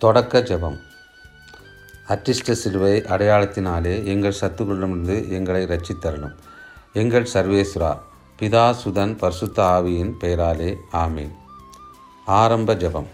தொடக்க ஜெபம் அற்றிஷ்ட சிலுவை அடையாளத்தினாலே எங்கள் சத்துக்களிடமிருந்து எங்களை ரட்சித்தரணும் எங்கள் சர்வேஸ்வரா பிதா சுதன் பரிசுத்த ஆவியின் பெயராலே ஆமீன் ஆரம்ப ஜெபம்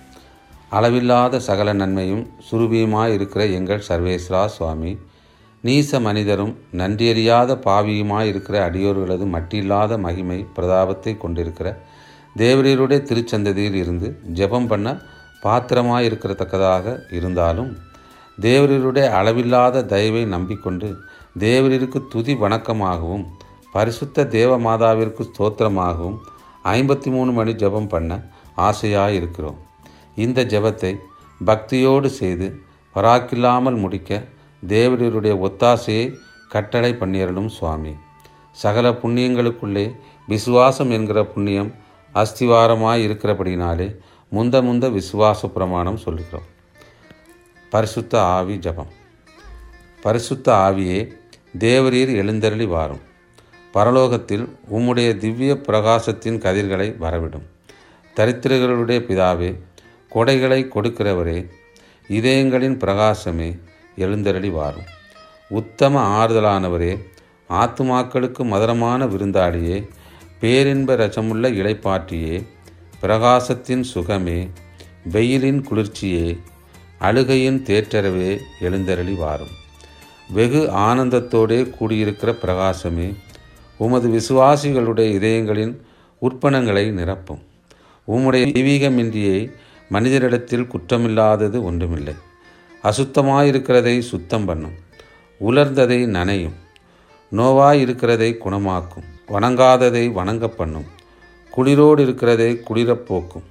அளவில்லாத சகல நன்மையும் சுரூபியுமாய் இருக்கிற எங்கள் சர்வேஸ்வரா சுவாமி நீச மனிதரும் நன்றியறியாத பாவியுமாய் இருக்கிற அடியோர்களது மட்டில்லாத மகிமை பிரதாபத்தை கொண்டிருக்கிற தேவரீருடைய திருச்சந்ததியில் இருந்து ஜெபம் பண்ண பாத்திரமாய் இருக்கத்தக்கதாக இருந்தாலும் தேவரீருடைய அளவில்லாத தயவை நம்பிக்கொண்டு தேவரீருக்கு துதி வணக்கமாகவும் பரிசுத்த தேவ மாதாவிற்கு ஸ்தோத்திரமாகவும் ஐம்பத்தி மூணு மணி ஜெபம் பண்ண ஆசையாக இருக்கிறோம் இந்த ஜெபத்தை பக்தியோடு செய்து பராக்கில்லாமல் முடிக்க தேவரீருடைய ஒத்தாசையை கட்டளை பண்ணியறலும் சுவாமி சகல புண்ணியங்களுக்குள்ளே விசுவாசம் என்கிற புண்ணியம் அஸ்திவாரமாய் இருக்கிறபடினாலே முந்த முந்த விசுவாச பிரமாணம் சொல்லுகிறோம் பரிசுத்த ஆவி ஜபம் பரிசுத்த ஆவியே தேவரீர் எழுந்தருளி வாரும் பரலோகத்தில் உம்முடைய திவ்ய பிரகாசத்தின் கதிர்களை வரவிடும் தரித்திரர்களுடைய பிதாவே கொடைகளை கொடுக்கிறவரே இதயங்களின் பிரகாசமே எழுந்தருளி வாரும் உத்தம ஆறுதலானவரே ஆத்துமாக்களுக்கு மதுரமான விருந்தாளியே பேரின்ப ரசமுள்ள இளைப்பாற்றியே பிரகாசத்தின் சுகமே வெயிலின் குளிர்ச்சியே அழுகையின் தேற்றரவே எழுந்தருளி வாரும் வெகு ஆனந்தத்தோடே கூடியிருக்கிற பிரகாசமே உமது விசுவாசிகளுடைய இதயங்களின் உற்பணங்களை நிரப்பும் உம்முடைய தெய்வீகமின்றியே மனிதரிடத்தில் குற்றமில்லாதது ஒன்றுமில்லை அசுத்தமாயிருக்கிறதை சுத்தம் பண்ணும் உலர்ந்ததை நனையும் நோவாயிருக்கிறதை குணமாக்கும் வணங்காததை வணங்க பண்ணும் குளிரோடு இருக்கிறதை குளிரப் போக்கும்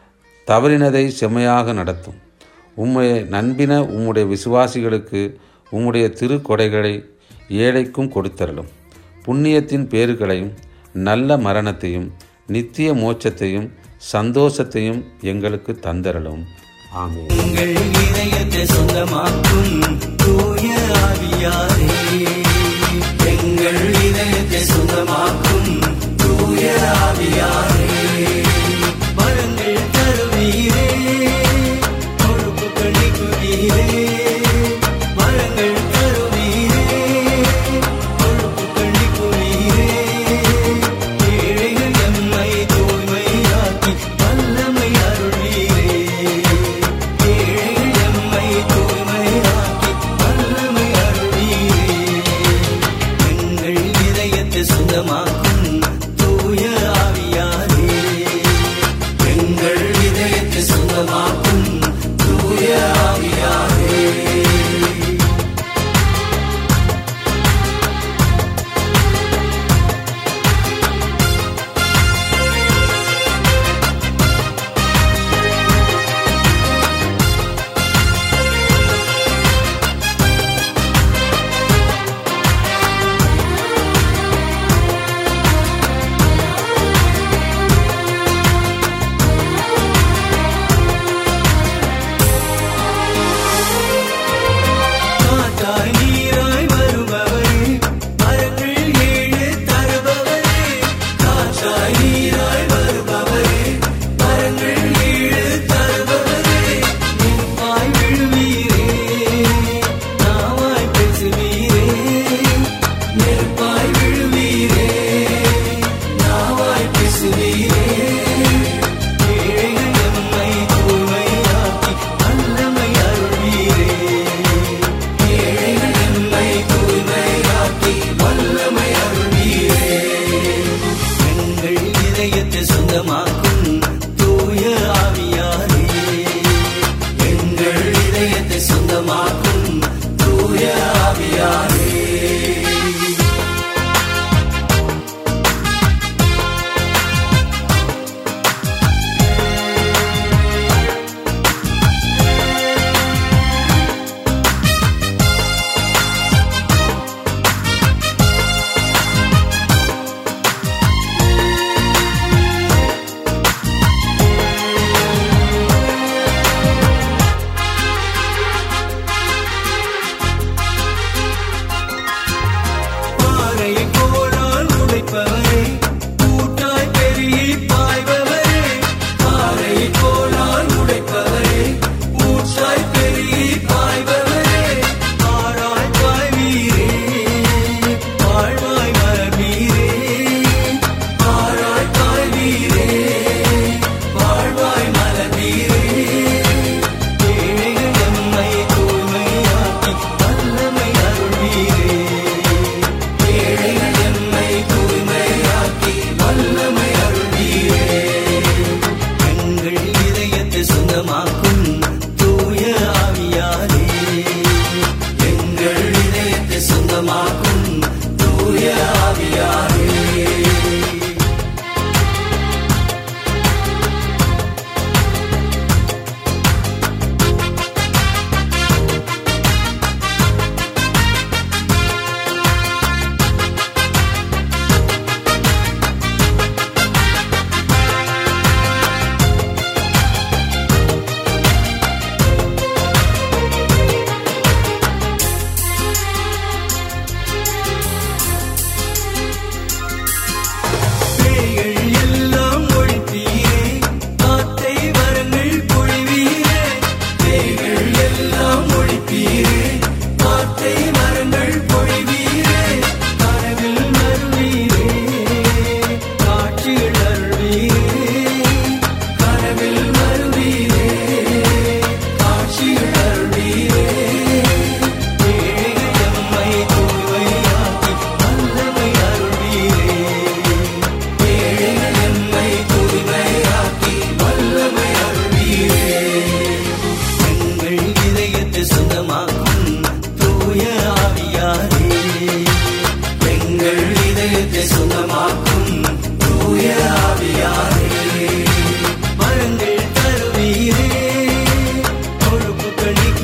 தவறினதை செம்மையாக நடத்தும் உம்முடைய நண்பின உம்முடைய விசுவாசிகளுக்கு உம்முடைய திருக்கொடைகளை ஏழைக்கும் கொடுத்தரலும் புண்ணியத்தின் பேறுகளையும் நல்ல மரணத்தையும் நித்திய மோட்சத்தையும் சந்தோஷத்தையும் எங்களுக்கு தந்தரலும் ஆமென் உங்கள் இதயத்தை சொந்தமாக்கும் தூய ஆவியாரே எங்கள் இதயத்தை சொந்தமாக்கும் தூய ஆவியாரே வரங்கள் தருவீரே பொறுப்புகள் நீக்குவீரே வரங்கள் தருவீரே பொறுப்புகள் நீக்குவீரே ஏழைகள் எம்மை தூய்மையாக்கி வல்லமை அருள்வீரே ஏழைகள் எம்மை தூய்மையாக்கி வல்லமை அருள்வீரே எங்கள் இதயத்தை சுத்தமாக்கும் தூய ஆவியாரே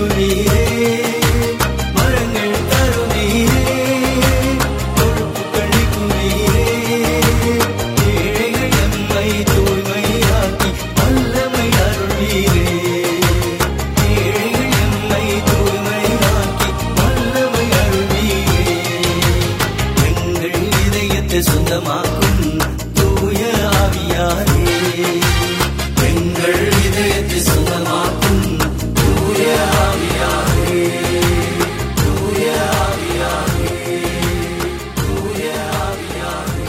நீக்குவீரே மரங்கள் தருவீரே கொழுப்புகள் நீக்குவீரே ஏழைகள் எம்மை தூய்மையாக்கி வல்லமை அருள்வீரே ஏழைகள் எம்மை தூய்மையாக்கி வல்லமை அருள்வீரே எங்கள் இதயத்தை சொந்தமாக்கும் தூய ஆவியாரே எங்கள் இதயத்தை சொந்தமாக்கும் தூய ஆவியாரே தூய ஆவியாரே தூய ஆவியாரே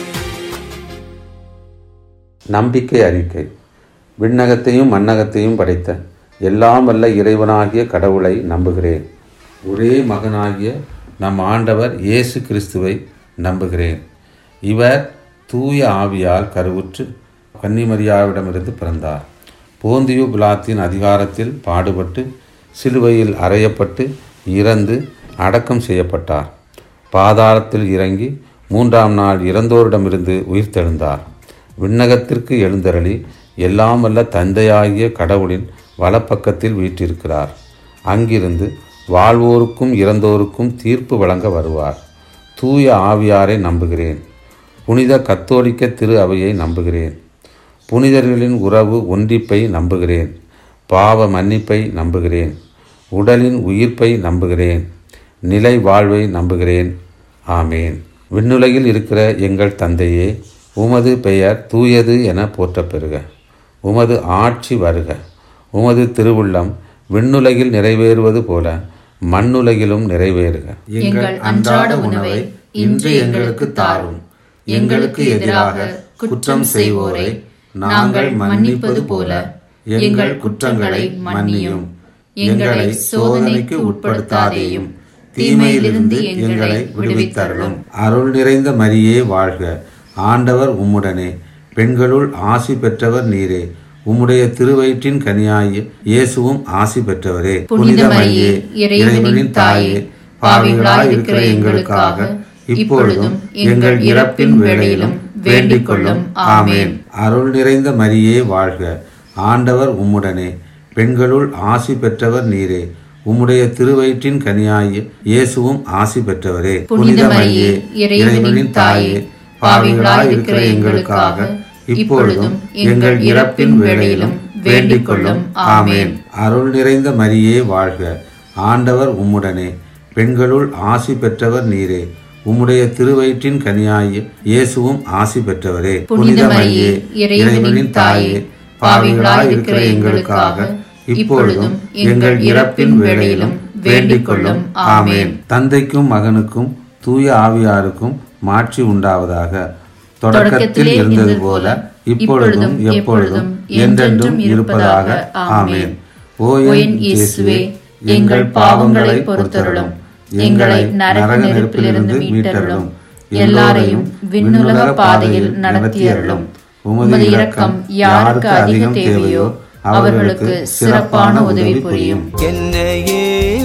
நம்பிக்கை அறிக்கை விண்ணகத்தையும் மண்ணகத்தையும் படைத்த எல்லாம் வல்ல இறைவனாகிய கடவுளை நம்புகிறேன் ஒரே மகனாகிய நம் ஆண்டவர் இயேசு கிறிஸ்துவை நம்புகிறேன் இவர் தூய ஆவியால் கருவுற்று கன்னிமரியாவிடமிருந்து பிறந்தார் போந்தியு பிலாத்தின் அதிகாரத்தில் பாடுபட்டு சிலுவையில் அறையப்பட்டு இறந்து அடக்கம் செய்யப்பட்டார் பாதாளத்தில் இறங்கி மூன்றாம் நாள் இறந்தோரிடமிருந்து உயிர்த்தெழுந்தார் விண்ணகத்திற்கு எழுந்தருளி எல்லாம் வல்ல தந்தையாகிய கடவுளின் வலப்பக்கத்தில் வீற்றிருக்கிறார் அங்கிருந்து வாழ்வோருக்கும் இறந்தோருக்கும் தீர்ப்பு வழங்க வருவார் தூய ஆவியாரை நம்புகிறேன் புனித கத்தோலிக்க திரு அவையை நம்புகிறேன் புனிதர்களின் உறவு ஒன்றிப்பை நம்புகிறேன் பாவ மன்னிப்பை நம்புகிறேன் உடலின் உயிர்ப்பை நம்புகிறேன் நிலை வாழ்வை நம்புகிறேன் ஆமேன் விண்ணுலகில் இருக்கிற எங்கள் தந்தையே உமது பெயர் தூயது என போற்றப் பெறுக உமது ஆட்சி வருக உமது திருவுள்ளம் விண்ணுலகில் நிறைவேறுவது போல மண்ணுலகிலும் நிறைவேறுக எங்கள் அன்றாட உணவை இன்று எங்களுக்கு தாரும் எங்களுக்கு எதிராக குற்றம் செய்வோரை நாங்கள் மன்னிப்பது போல எங்கள் குற்றங்களை மன்னியும் எங்களை சோதனைக்கு உட்படுத்தாதேயும் தீமையிலிருந்து எங்களை விடுவித்தருளும் அருள் நிறைந்த மரியே வாழ்க ஆண்டவர் உம்முடனே பெண்களுள் ஆசி பெற்றவர் நீரே உம்முடைய திருவயிற்றின் கனியாய் இயேசுவும் ஆசி பெற்றவரே புனித மரியே இறைவனின் தாயே பாவிகளாய் இருக்கிற எங்களுக்காக இப்பொழுதும் எங்கள் இறப்பின் வேளையிலும் வேண்டிக் கொள்ளும் ஆமேன் அருள் நிறைந்த மரியே வாழ்க ஆண்டவர் உம்முடனே பெண்களுள் ஆசி பெற்றவர் நீரே உம்முடைய திருவயிற்றின் கனியாய் இயேசுவும் ஆசி பெற்றவரே புனித மரியே இறைவனின் தாயே பாவிகளாய் இருக்கிற எங்களுக்காக இப்பொழுதும் எங்கள் இறப்பின் வேளையிலும் வேண்டிக் கொள்ளும் ஆமேன் அருள் நிறைந்த மரியே வாழ்க ஆண்டவர் உம்முடனே பெண்களுள் ஆசி பெற்றவர் நீரே உம்முடைய திருவயிற்றின் கனியாய் இயேசுவும் ஆசி பெற்றவரே புனித மரியே இறைவனின் தாயே பாவிகளாய் இருக்கிற எங்களுக்காக இப்பொழுதும் எங்கள் இறப்பின் வேளையிலும் வேண்டிக் கொள்ளும் ஆமேன் தந்தைக்கும் மகனுக்கும் தூய ஆவியாருக்கும் மாட்சி உண்டாவதாக தொடக்கத்தில் இருந்தது போல இப்பொழுதும் எப்பொழுதும் என்றென்றும் இருப்பதாக ஆமேன் ஓ என் இயேசுவே எங்கள் பாவங்களை பொறுத்தருளும் எங்களை நரக நெருப்பிலிருந்து மீட்டருளும் எல்லாரையும் விண்ணுலக பாதையில் நடத்தியருளும் உமது இரக்கம் யாருக்கு அதிகம் தேவையோ அவர்களுக்கு சிறப்பான உதவி புரியும் என்னையே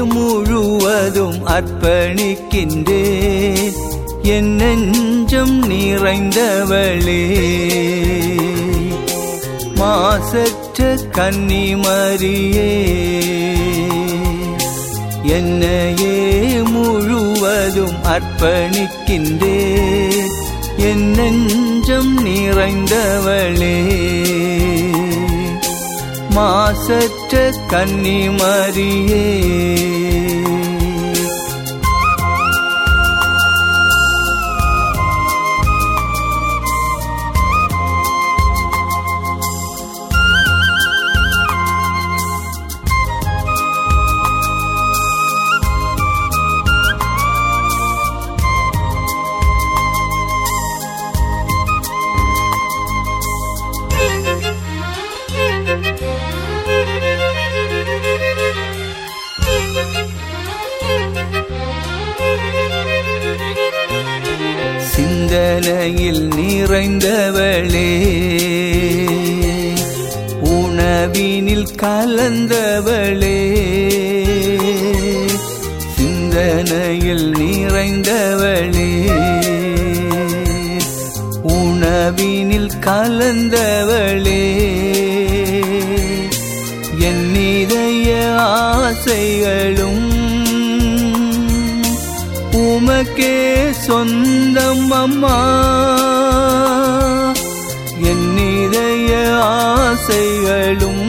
முழுவதும் அர்ப்பணிக்கின்றேன் என் நெஞ்சம் நிறைந்தவளே மாசற்ற கன்னிமரியே என்னையே முழுவதும் அர்ப்பணிக்கின்றேன் என் நெஞ்சம் நிறைந்தவளே மாசற்ற கன்னிமரியே சிந்தனையில் நிறைந்தவளே உணவினில் கலந்தவளே சிந்தனையில் நிறைந்தவளே உணவினில் கலந்தவளே என் இதய ஆசைகளும் உமக்கே சொந்தம் அம்மா என் இதய ஆசைகளும்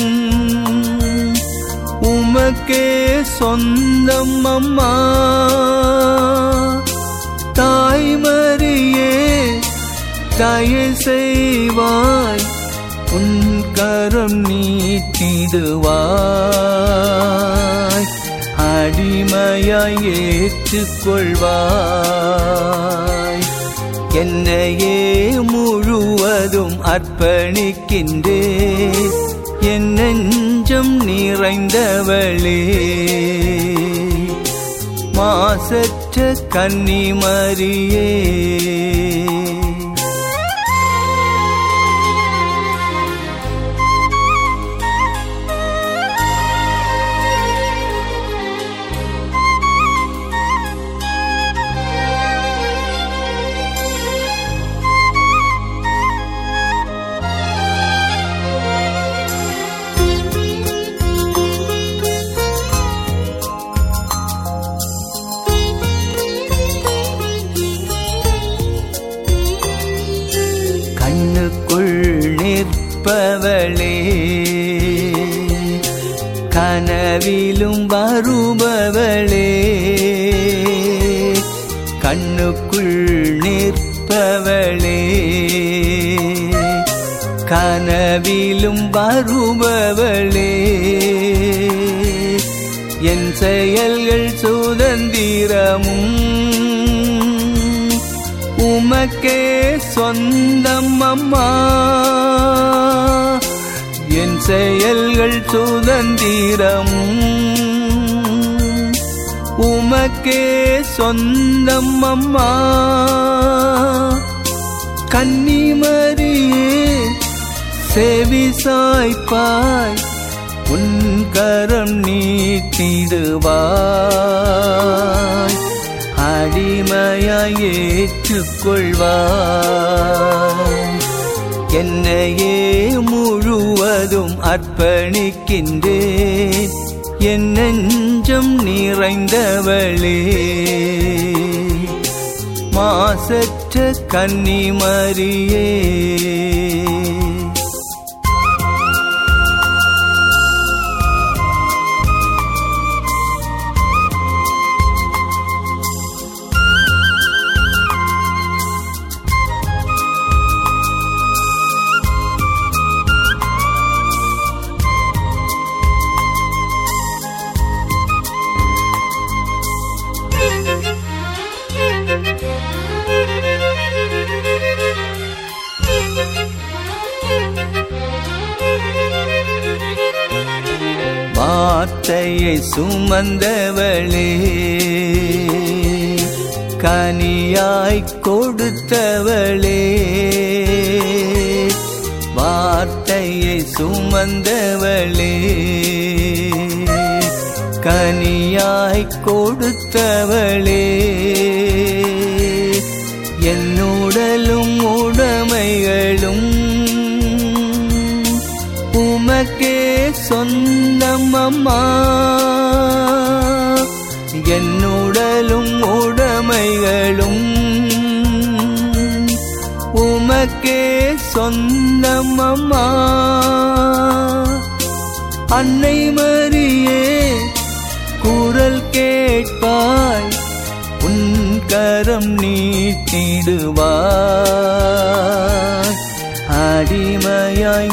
உமக்கே சொந்தம் அம்மா தாய்மரியே தயை செய்வாய் உன் கரம் நீட்டிடுவாய் அடிமையாய் ஏற்றுக்கொள்வாய் என்னையே முழுவதும் அர்ப்பணிக்கின்றே என் நெஞ்சம் நிறைந்தவளே மாசற்ற கன்னிமரியே கண்ணுக்குள் நிற்பவளே கனவிலும் வருபவளே கண்ணுக்குள் நிற்பவளே கனவிலும் வருபவளே என் செயல்கள் சுதந்திரமும் உமக்கே சொந்தம் அம்மா என் செயல்கள் சுதந்திரமும் உமக்கே சொந்தம் அம்மா கன்னிமரியே செவி சாய்ப்பாய் உன் கரம் நீட்டிடுவாய் அடிமையாய் ஏற்றுக்கொள்வாய் என்னையே முழுவதும் அர்ப்பணிக்கின்றேன் என் நெஞ்சம் நிறைந்தவளே மாசற்ற கன்னிமரியே வார்த்தையை சுமந்தவளே கனியாய் கொடுத்தவளே வார்த்தையை சுமந்தவளே கனியாய் கொடுத்தவளே என்னுடலும் உடமைகளும் உமக்கே சொந்தம் அம்மா என்னுடலும் உடமைகளும் உமக்கே சொந்தம் அம்மா அன்னை மரியே குரல் கேட்பாய் உன் கரம் நீட்டிடுவாய் அடிமையாய்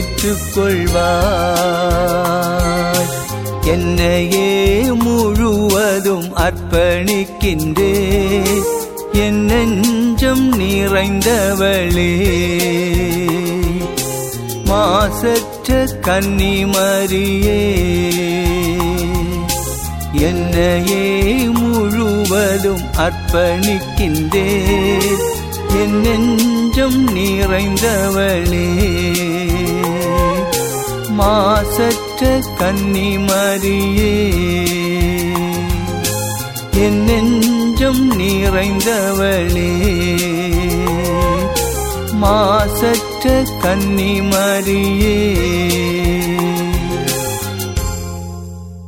ஏற்றுக்கொள்வாய் என்னையே முழுவதும் அர்ப்பணிக்கின்றே என் நெஞ்சம் நிறைந்தவளே மாசற்ற கன்னிமரியே என்னையே முழுவதும் அர்ப்பணிக்கின்றேன் என் நெஞ்சம் நிறைந்தவளே மாசற்ற கன்னிமரியே என் நெஞ்சம் நிறைந்தவளே மாசற்ற கன்னிமரியே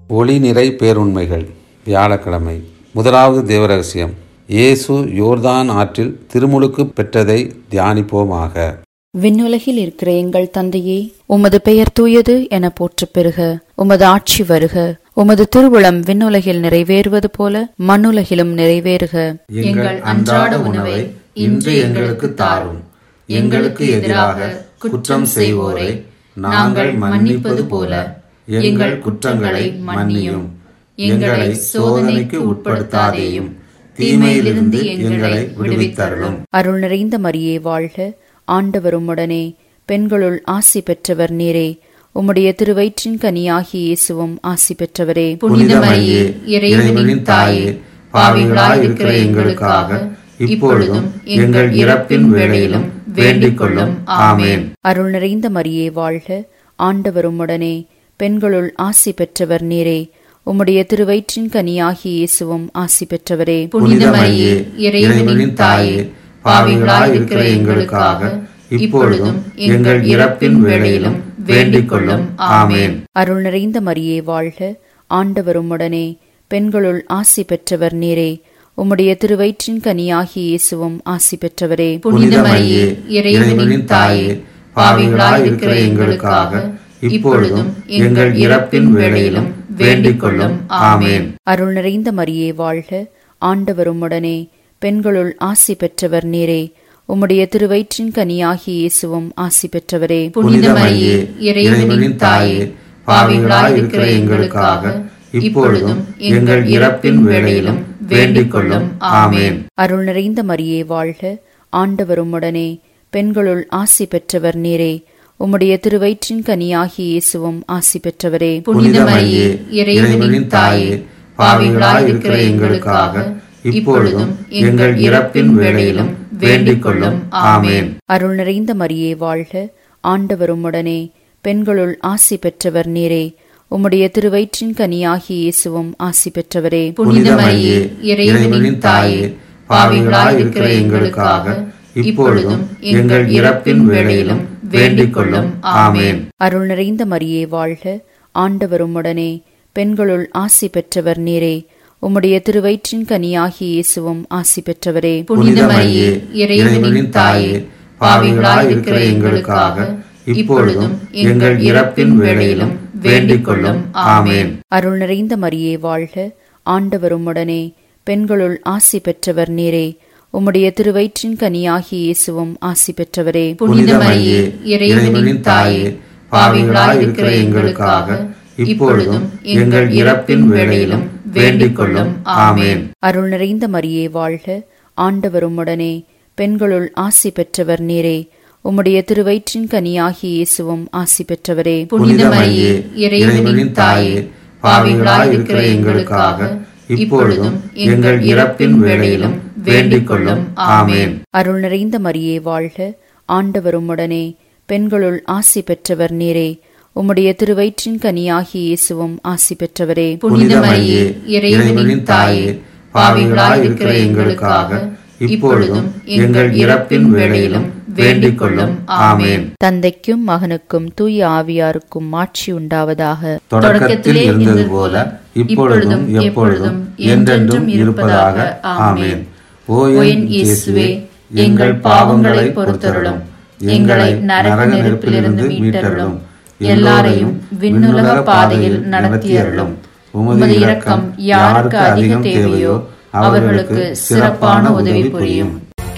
ஒளி நிறை பேருண்மைகள் வியாழக்கிழமை முதலாவது தேவரகசியம் இயேசு யோர்தான் ஆற்றில் திருமுழுக்கு பெற்றதை தியானிப்போமாக விண்ணுலகில் இருக்கிற எங்கள் தந்தையே உமது பெயர் தூயது என போற்றப் பெறுக உமது ஆட்சி வருக உமது திருவுளம் விண்ணுலகில் நிறைவேறுவது போல மண்ணுலகிலும் நிறைவேறுக எங்கள் அன்றாட உணவை இன்று எங்களுக்கு தாரும் எங்களுக்கு எதிராக குற்றம் செய்வோரை நாங்கள் மன்னிப்பது போல எங்கள் குற்றங்களை மன்னியும் எங்களை சோதனைக்கு உட்படுத்தாதேயும் தீமையிலிருந்து எங்களை விடுவித்தருளும் அருள் நிறைந்த மரியே வாழ்க ஆண்டவர் உம்முடனே பெண்களுள் ஆசி பெற்றவர் நீரே உம்முடைய திருவயிற்றின் கனியாகி இயேசுவும் ஆசி பெற்றவரே புனித மரியே இறைவனின் தாயே பாவிகளாய் இருக்கிற எங்களுக்காக இப்பொழுதும் எங்கள் இறப்பின் வேளையிலும் வேண்டிக் கொள்ளும் ஆமேன் அருள் நிறைந்த மரியே வாழ்க ஆண்டவர் உம்முடனே பெண்களுள் ஆசி பெற்றவர் நீரே உம்முடைய திருவயிற்றின் கனியாகி இயேசுவும் ஆசி பெற்றவரே புனித மரியே இறைவனின் தாயே பாவிகளாய் இருக்கிற எங்களுக்காக இப்பொழுதும் எங்கள் இறப்பின் வேளையிலும் வேண்டிக் கொள்ளும் ஆமேன் அருள் நிறைந்த மரியே வாழ்க ஆண்டவர் உம்முடனே பெண்களுள் ஆசி பெற்றவர் நீரே உம்முடைய திருவயிற்றின் கனியாகி இயேசுவும் ஆசி பெற்றவரே புனித மரியே இறைவனின் தாயே பாவிகளாய் இருக்கிற எங்களுக்காக இப்பொழுதும் எங்கள் இறப்பின் வேளையிலும் வேண்டிக் கொள்ளும் ஆமேன் அருள் நிறைந்த மரியே வாழ்க ஆண்டவர் உம்முடனே பெண்களுள் ஆசி பெற்றவர் நீரே உம்முடைய திருவயிற்றின் கனியாகி இயேசுவும் ஆசி பெற்றவரே புனித மரியே இறைவனின் தாயே பாவிகளாய் இருக்கிற எங்களுக்காக இப்பொழுதும் எங்கள் இறப்பின் வேளையிலும் வேண்டிக் கொள்ளும் ஆமேன் அருள் நிறைந்த மரியே வாழ்க ஆண்டவர் உம்முடனே பெண்களுள் ஆசி பெற்றவர் நீரே உம்முடைய திருவயிற்றின் கனியாகி இயேசுவும் ஆசி பெற்றவரே புனித மரியே இறைவனின் தாயே பாவிகளாய் இருக்கிற எங்களுக்காக இப்பொழுதும் எங்கள் இறப்பின் வேளையிலும் வேண்டிக் கொள்ளும் ஆமேன் அருள் நிறைந்த மரியே வாழ்க ஆண்டவர் உம்முடனே பெண்களுள் ஆசி பெற்றவர் நீரே உம்முடைய திருவயிற்றின் கனியாகி இயேசுவும் ஆசி பெற்றவரே புனித மரியே இறைவனின் தாயே பாவிகளாய் இருக்கிற எங்களுக்காக இப்பொழுதும் எங்கள் இறப்பின் வேளையிலும் வேண்டிக் கொள்ளும் ஆமேன் அருள் நிறைந்த மரியே வாழ்க ஆண்டவர் உம்முடனே பெண்களுள் ஆசி பெற்றவர் நீரே உம்முடைய திருவயிற்றின் கனியாகி இயேசுவும் ஆசி பெற்றவரே புனித மரியே இறைவனின் தாயே பாவிகளாய் இருக்கிற எங்களுக்காக இப்பொழுதும் எங்கள் இறப்பின் வேளையிலும் வேண்டிக் கொள்ளும் ஆமேன் அருள் நிறைந்த மரியே வாழ்க ஆண்டவர் உம்முடனே பெண்களுள் ஆசி பெற்றவர் நீரே உம்முடைய திருவயிற்றின் கனியாகி இயேசுவும் ஆசி பெற்றவரே புனித மரியே இறைவனின் தாயே பாவிகளாய் இருக்கிற எங்களுக்காக இப்பொழுதும் எங்கள் இறப்பின் வேளையிலும் வேண்டிக் கொள்ளும் ஆமேன் அருள் நிறைந்த மரியே வாழ்க ஆண்டவர் உம்முடனே பெண்களுள் ஆசி பெற்றவர் நீரே உம்முடைய திருவயிற்றின் கனியாகி இயேசுவும் ஆசி பெற்றவரே புனித மரியே இறைவனின் தாயே பாவிகளாய் இருக்கிற எங்களுக்காக இப்பொழுதும் எங்கள் இறப்பின் வேளையிலும் வேண்டிக் கொள்ளும் ஆமேன் அருள் நிறைந்த மரியே வாழ்க ஆண்டவர் உம்முடனே பெண்களுள் ஆசி பெற்றவர் நீரே உம்முடைய திருவயிற்றின் கனியாகி இயேசுவும் ஆசி பெற்றவரே புனித மரியே இறைவனின் தாயே பாவிகளாய் இருக்கிற எங்களுக்காக இப்பொழுதும் எங்கள் இறப்பின் வேளையிலும் வேண்டிக் கொள்ளும் ஆமேன் தந்தைக்கும் மகனுக்கும் தூய ஆவியாருக்கும் மாட்சி உண்டாவதாக தொடக்கத்தில் இருந்தது போல இப்பொழுதும் எப்பொழுதும் என்றென்றும் இருப்பதாக ஆமேன் ஓ என் இயேசுவே எங்கள் பாவங்களை பொறுத்தருளும் எங்களை நரக நெருப்பிலிருந்து மீட்டருளும் எல்லாரையும் விண்ணுலக பாதையில் நடத்தியருளும் உமது இரக்கம் யாருக்கு அதிகம் தேவையோ அவர்களுக்கு சிறப்பான உதவி புரியும்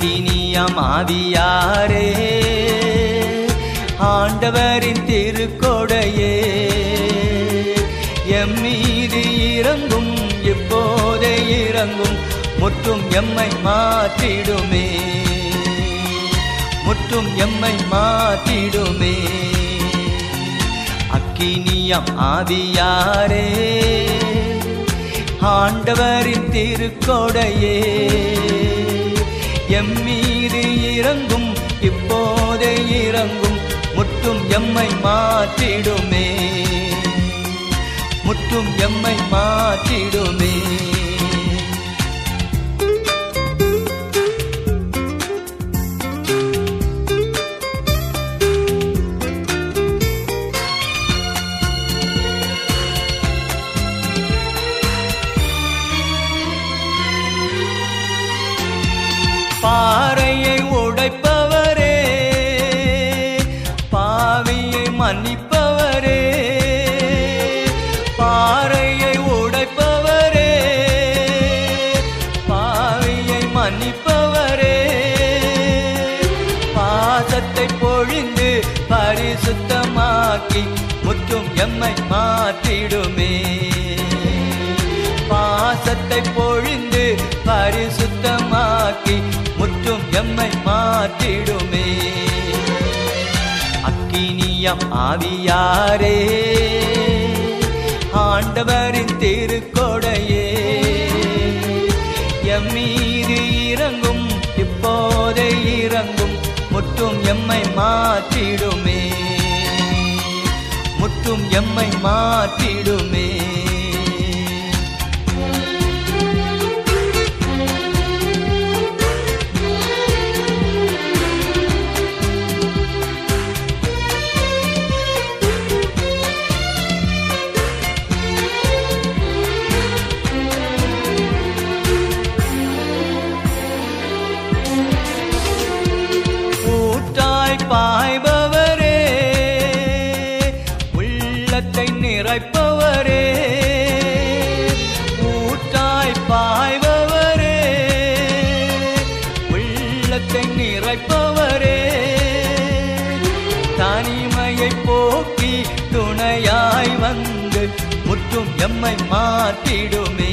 கினியமாவியாரே ஆண்டவரின் திருக்கொடையே எம் மீது இறங்கும் எப்போதே இறங்கும் முற்றும் எம்மை மாற்றிடுமே முற்றும் எம்மை மாற்றிடுமே அக்கினியம் ஆவியாரே ஆண்டவரின் திருக்கொடையே எம் மீது இறங்கும் இப்போதே இறங்கும் முற்றும் எம்மை மாற்றிடுமே முற்றும் எம்மை மாற்றிடுமே மாற்றிடுமே பாசத்தை பொழிந்து பரிசுத்தமாக்கி முற்றும் எம்மை மாற்றிடுமே அக்கினியம் ஆவியாரே ஆண்டவரின் திருக்கொடையே எம் மீது இறங்கும் இப்போதே இறங்கும் முற்றும் எம்மை மாற்றிடுமே முற்றும் எம்மை மாற்றிடுமே ஊற்றாய் பாய்பவரே உள்ளத்தை நிறைப்பவரே ஊற்றாய் பாய்பவரே உள்ளத்தை நிறைப்பவரே தனிமையை போக்கி துணையாய் வந்து முற்றும் எம்மை மாற்றிடுமே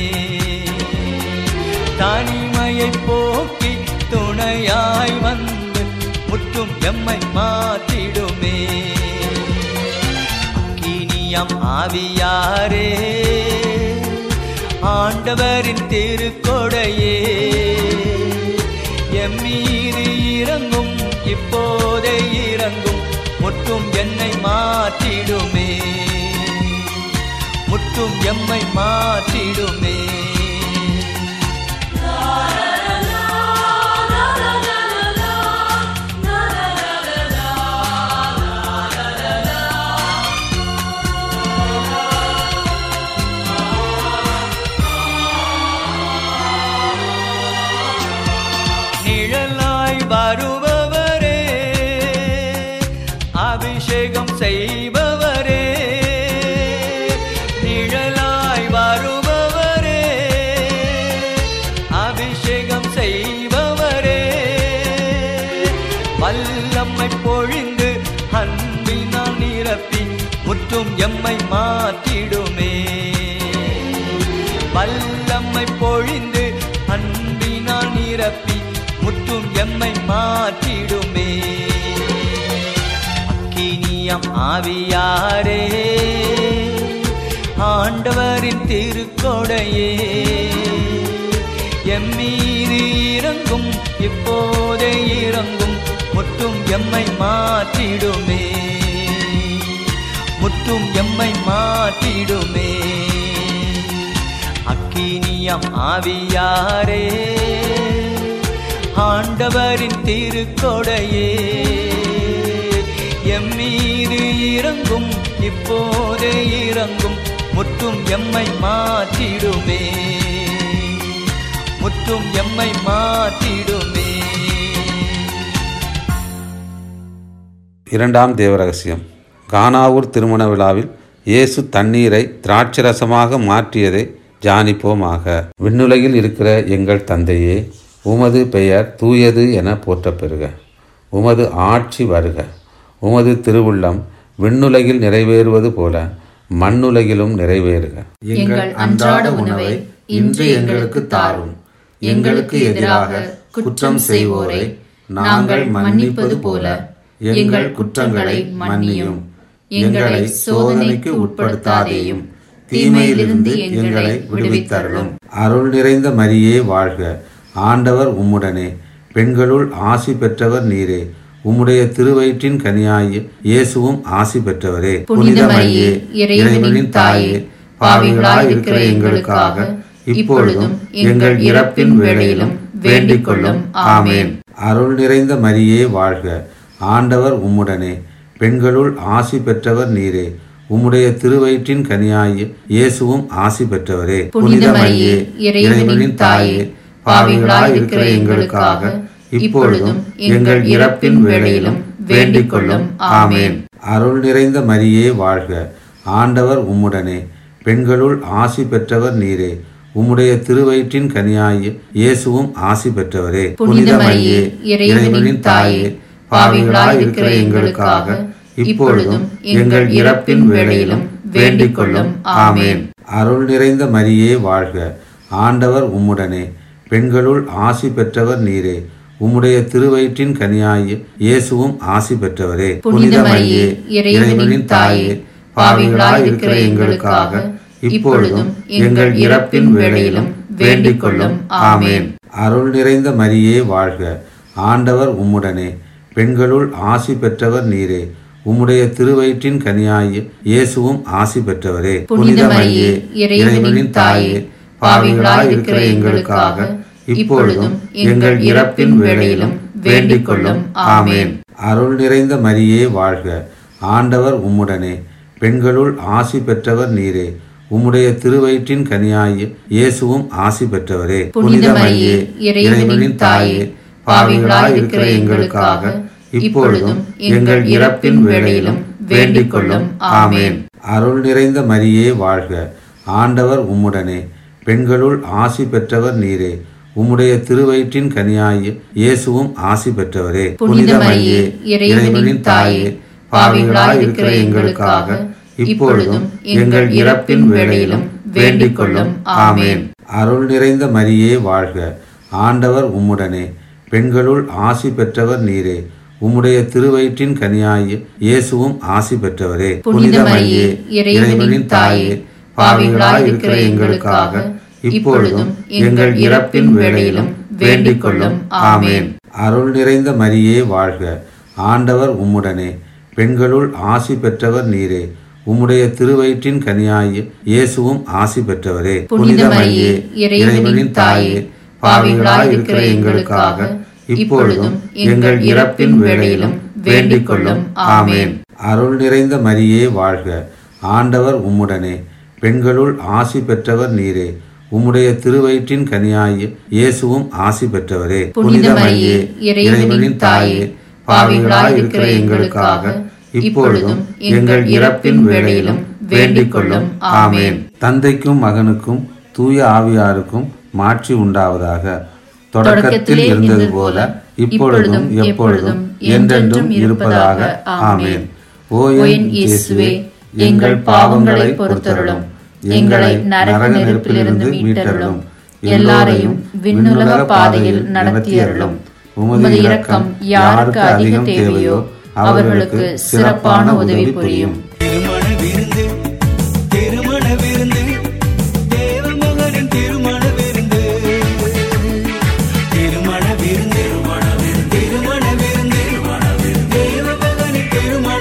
தனிமையை போக்கி துணையாய் வந்து முற்றும் எம்மை மாற்றிடுமே அக்கினியம் ஆவியாரே ஆண்டவரின் திருக்கொடையே எம் மீது இறங்கும் இப்போதே இறங்கும் முற்றும் என்னை மாற்றிடுமே முற்றும் எம்மை மாற்றிடுமே நிழலாய் வருபவரே அபிஷேகம் செய்பவரே நிழலாய் வருபவரே அபிஷேகம் செய்பவரே வல்லம்மை பொழிந்து அன்பினால் நிரப்பி முற்றும் எம்மை மாற்றிடுமே வல்லம்மை பொழிந்து அன்பினால் நிரப்பி முற்றும் எம்மை மாற்றிடுமே அக்கினியம் ஆவியாரே ஆண்டவரின் திருக்கொடையே எம் மீது இறங்கும் இப்போதே இறங்கும் முற்றும் எம்மை மாற்றிடுமே முற்றும் எம்மை மாற்றிடுமே அக்கினியம் ஆவியாரே ஆண்டவரின் திருக்கொடையே எம் மீது இறங்கும் இப்போதே இறங்கும் முற்றும் எம்மை மாற்றிடுமே முற்றும் எம்மை மாற்றிடுமே இரண்டாம் தேவரகசியம் கானாவூர் திருமண விழாவில் இயேசு தண்ணீரை திராட்சரசமாக மாற்றியதை தியானிப்போமாக விண்ணுலகில் இருக்கிற எங்கள் தந்தையே உமது பெயர் தூயது என போற்றப் பெறுக உமது ஆட்சி வருக உமது திருவுள்ளம் விண்ணுலகில் நிறைவேறுவது போல மண்ணுலகிலும் நிறைவேறுக எங்கள் அன்றாட உணவை இன்று எங்களுக்கு தாரும் எங்களுக்கு எதிராக குற்றம் செய்வோரை நாங்கள் மன்னிப்பது போல எங்கள் குற்றங்களை மன்னியும் எங்களை சோதனைக்கு உட்படுத்தாதேயும் தீமையிலிருந்து எங்களை விடுவித்தருளும் அருள் நிறைந்த மரியே வாழ்க ஆண்டவர் உம்முடனே பெண்களுள் ஆசி பெற்றவர் நீரே உம்முடைய திருவயிற்றின் கனியாய் இயேசுவும் ஆசி பெற்றவரே புனித மரியே இறைவனின் தாயே பாவிகளாய் இருக்கிற எங்களுக்காக இப்பொழுதும் எங்கள் இறப்பின் வேளையிலும் வேண்டிக் கொள்ளும் ஆமேன் அருள் நிறைந்த மரியே வாழ்க ஆண்டவர் உம்முடனே பெண்களுள் ஆசி பெற்றவர் நீரே உம்முடைய திருவயிற்றின் கனியாய் இயேசுவும் ஆசி பெற்றவரே புனித மரியே இறைவனின் தாயே பாவிகளாய் இருக்கிற எங்களுக்காக இப்பொழுதும் எங்கள் இறப்பின் வேளையிலும் வேண்டிக் கொள்ளும் ஆமேன் அருள் நிறைந்த மரியே வாழ்க ஆண்டவர் உம்முடனே பெண்களுள் ஆசி பெற்றவர் நீரே உம்முடைய திருவயிற்றின் கனியாய் இயேசுவும் ஆசி பெற்றவரே புனித மரியே இறைவனின் தாயே பாவிகளாய் இருக்கிற எங்களுக்காக இப்பொழுதும் எங்கள் இறப்பின் வேளையிலும் வேண்டிக் கொள்ளும் ஆமேன் அருள் நிறைந்த மரியே வாழ்க ஆண்டவர் உம்முடனே பெண்களுள் ஆசி பெற்றவர் நீரே உம்முடைய திருவயிற்றின் கனியாய் இயேசுவும் ஆசி பெற்றவரே புனித மரியே இறைவனின் தாயே பாவிகளாய் இருக்கிற எங்களுக்காக இப்பொழுதும் எங்கள் இறப்பின் வேளையிலும் வேண்டிக் கொள்ளும் ஆமேன் அருள் நிறைந்த மரியே வாழ்க ஆண்டவர் உம்முடனே பெண்களுள் ஆசி பெற்றவர் நீரே உம்முடைய திருவயிற்றின் கனியாய் இயேசுவும் ஆசி பெற்றவரே புனித மரியே இறைவனின் தாயே பாவிகளாய் இருக்கிற எங்களுக்காக இப்பொழுதும் எங்கள் இறப்பின் வேளையிலும் வேண்டிக் கொள்ளும் ஆமேன் அருள் நிறைந்த மரியே வாழ்க ஆண்டவர் உம்முடனே பெண்களுள் ஆசி பெற்றவர் நீரே உம்முடைய திருவயிற்றின் கனியாய் இயேசுவும் ஆசி பெற்றவரே புனித மரியே இறைவனின் தாயே பாவிகளாய் இருக்கிற எங்களுக்காக இப்பொழுதும் எங்கள் இறப்பின் வேளையிலும் வேண்டிக் கொள்ளும் ஆமேன் அருள் நிறைந்த மரியே வாழ்க ஆண்டவர் உம்முடனே பெண்களுள் ஆசி பெற்றவர் நீரே உம்முடைய திருவயிற்றின் கனியாய் இயேசுவும் ஆசி பெற்றவரே புனித மரியே இறைவனின் தாயே பாவிகளாய் இருக்கிற எங்களுக்காக இப்பொழுதும் எங்கள் இறப்பின் வேளையிலும் வேண்டிக் கொள்ளும் ஆமேன் அருள் நிறைந்த மரியே வாழ்க ஆண்டவர் உம்முடனே பெண்களுள் ஆசி பெற்றவர் நீரே உம்முடைய திருவயிற்றின் கனியாய் இயேசுவும் ஆசி பெற்றவரே புனித மரியே இறைவனின் தாயே பாவிகளாய் இருக்கிற எங்களுக்காக இப்பொழுதும் எங்கள் இறப்பின் வேளையிலும் வேண்டிக் கொள்ளும் ஆமேன் அருள் நிறைந்த மரியே வாழ்க ஆண்டவர் உம்முடனே பெண்களுள் ஆசி பெற்றவர் நீரே உம்முடைய திருவயிற்றின் கனியாய் இயேசுவும் ஆசி பெற்றவரே புனித மரியே இறைவனின் தாயே பாவிகளாய் இருக்கிற எங்களுக்காக இப்பொழுதும் எங்கள் இறப்பின் வேளையிலும் வேண்டிக் கொள்ளும் ஆமேன் அருள் நிறைந்த மரியே வாழ்க ஆண்டவர் உம்முடனே பெண்களுள் ஆசி பெற்றவர் நீரே உம்முடைய திருவயிற்றின் கனியாய் இயேசுவும் ஆசி பெற்றவரே புனித மரியே இறைவனின் தாயே பாவிகளாய் இருக்கிற எங்களுக்காக இப்பொழுதும் எங்கள் இறப்பின் வேளையிலும் வேண்டிக் கொள்ளும் ஆமேன் தந்தைக்கும் மகனுக்கும் தூய ஆவியாருக்கும் மாட்சி உண்டாவதாக தொடக்கத்தில் இருந்தது போல இப்பொழுதும் எப்பொழுதும் என்றென்றும் இருப்பதாக ஆமேன் ஓ என் இயேசுவே எங்கள் பாவங்களை பொறுத்தருளும் எங்களை நரக நெருப்பிலிருந்து மீட்டருளும் எல்லாரையும் விண்ணுலக பாதையில் நடத்தியருளும் உமது இரக்கம் யாருக்கு அதிகம் தேவையோ அவர்களுக்கு சிறப்பான உதவி புரியும் திருமண விருந்து திருமண விருந்து தேவமகனின் திருமண விருந்து திருமண விருந்து திருமண விருந்து தேவமகனின் திருமண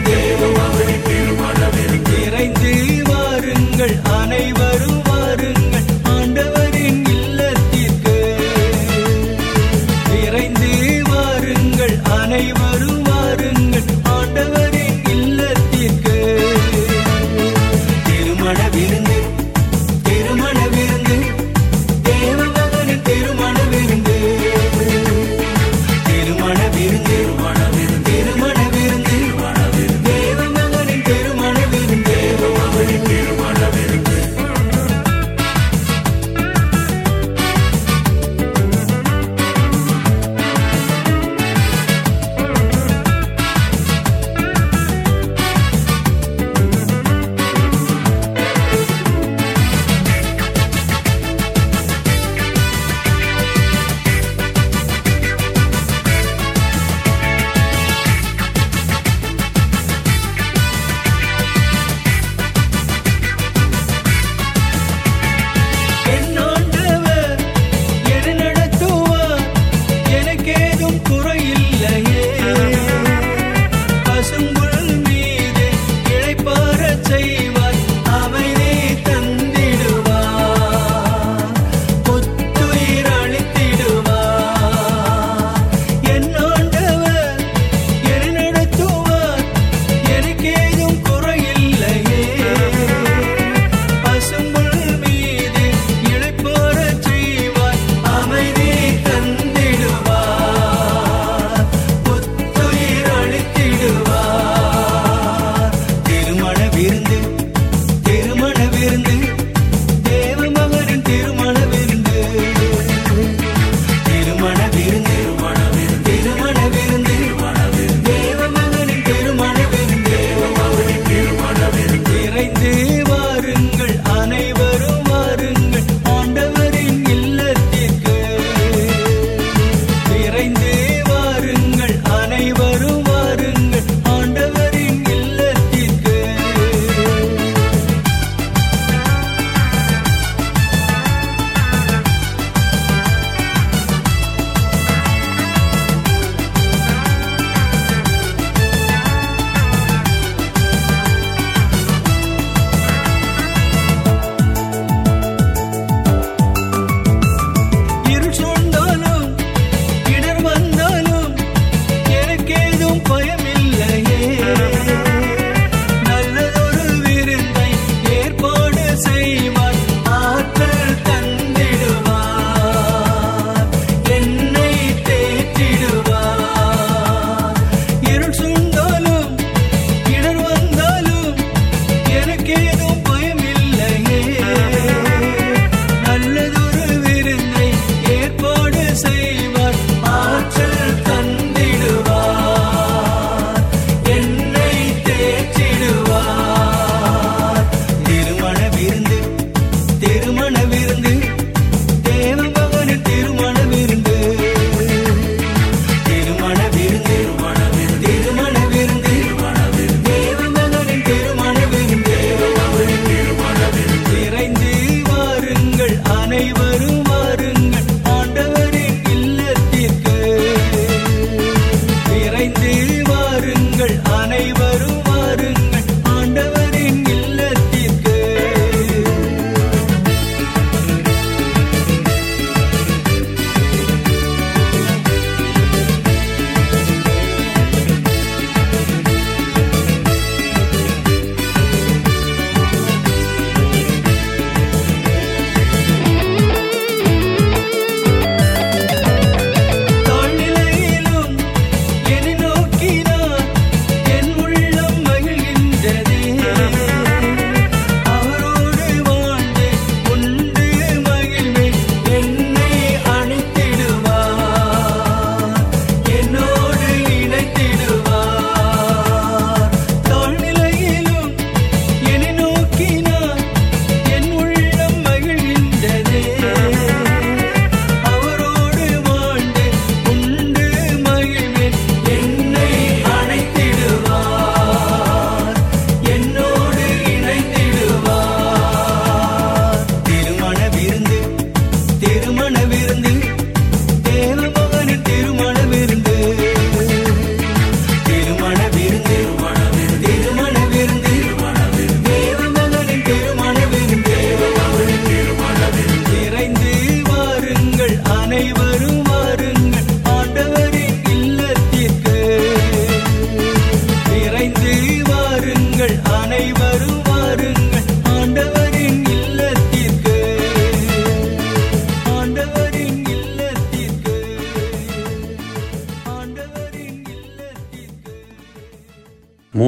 விருந்து இறைந்து வாருங்கள் அனைவரும் வாருங்கள் ஆண்டவரின் இல்லத்திற்கு இறைந்து வாருங்கள் அனைவரும் வாருங்கள் ஆண்டவரின் இல்லத்திற்கு திருமண விருந்து திருமண விருந்து தேவமகனின் திருமண விருந்து திருமண விருந்து திருமண விருந்து தேவமகனின் திருமண விருந்து திருமண விருந்து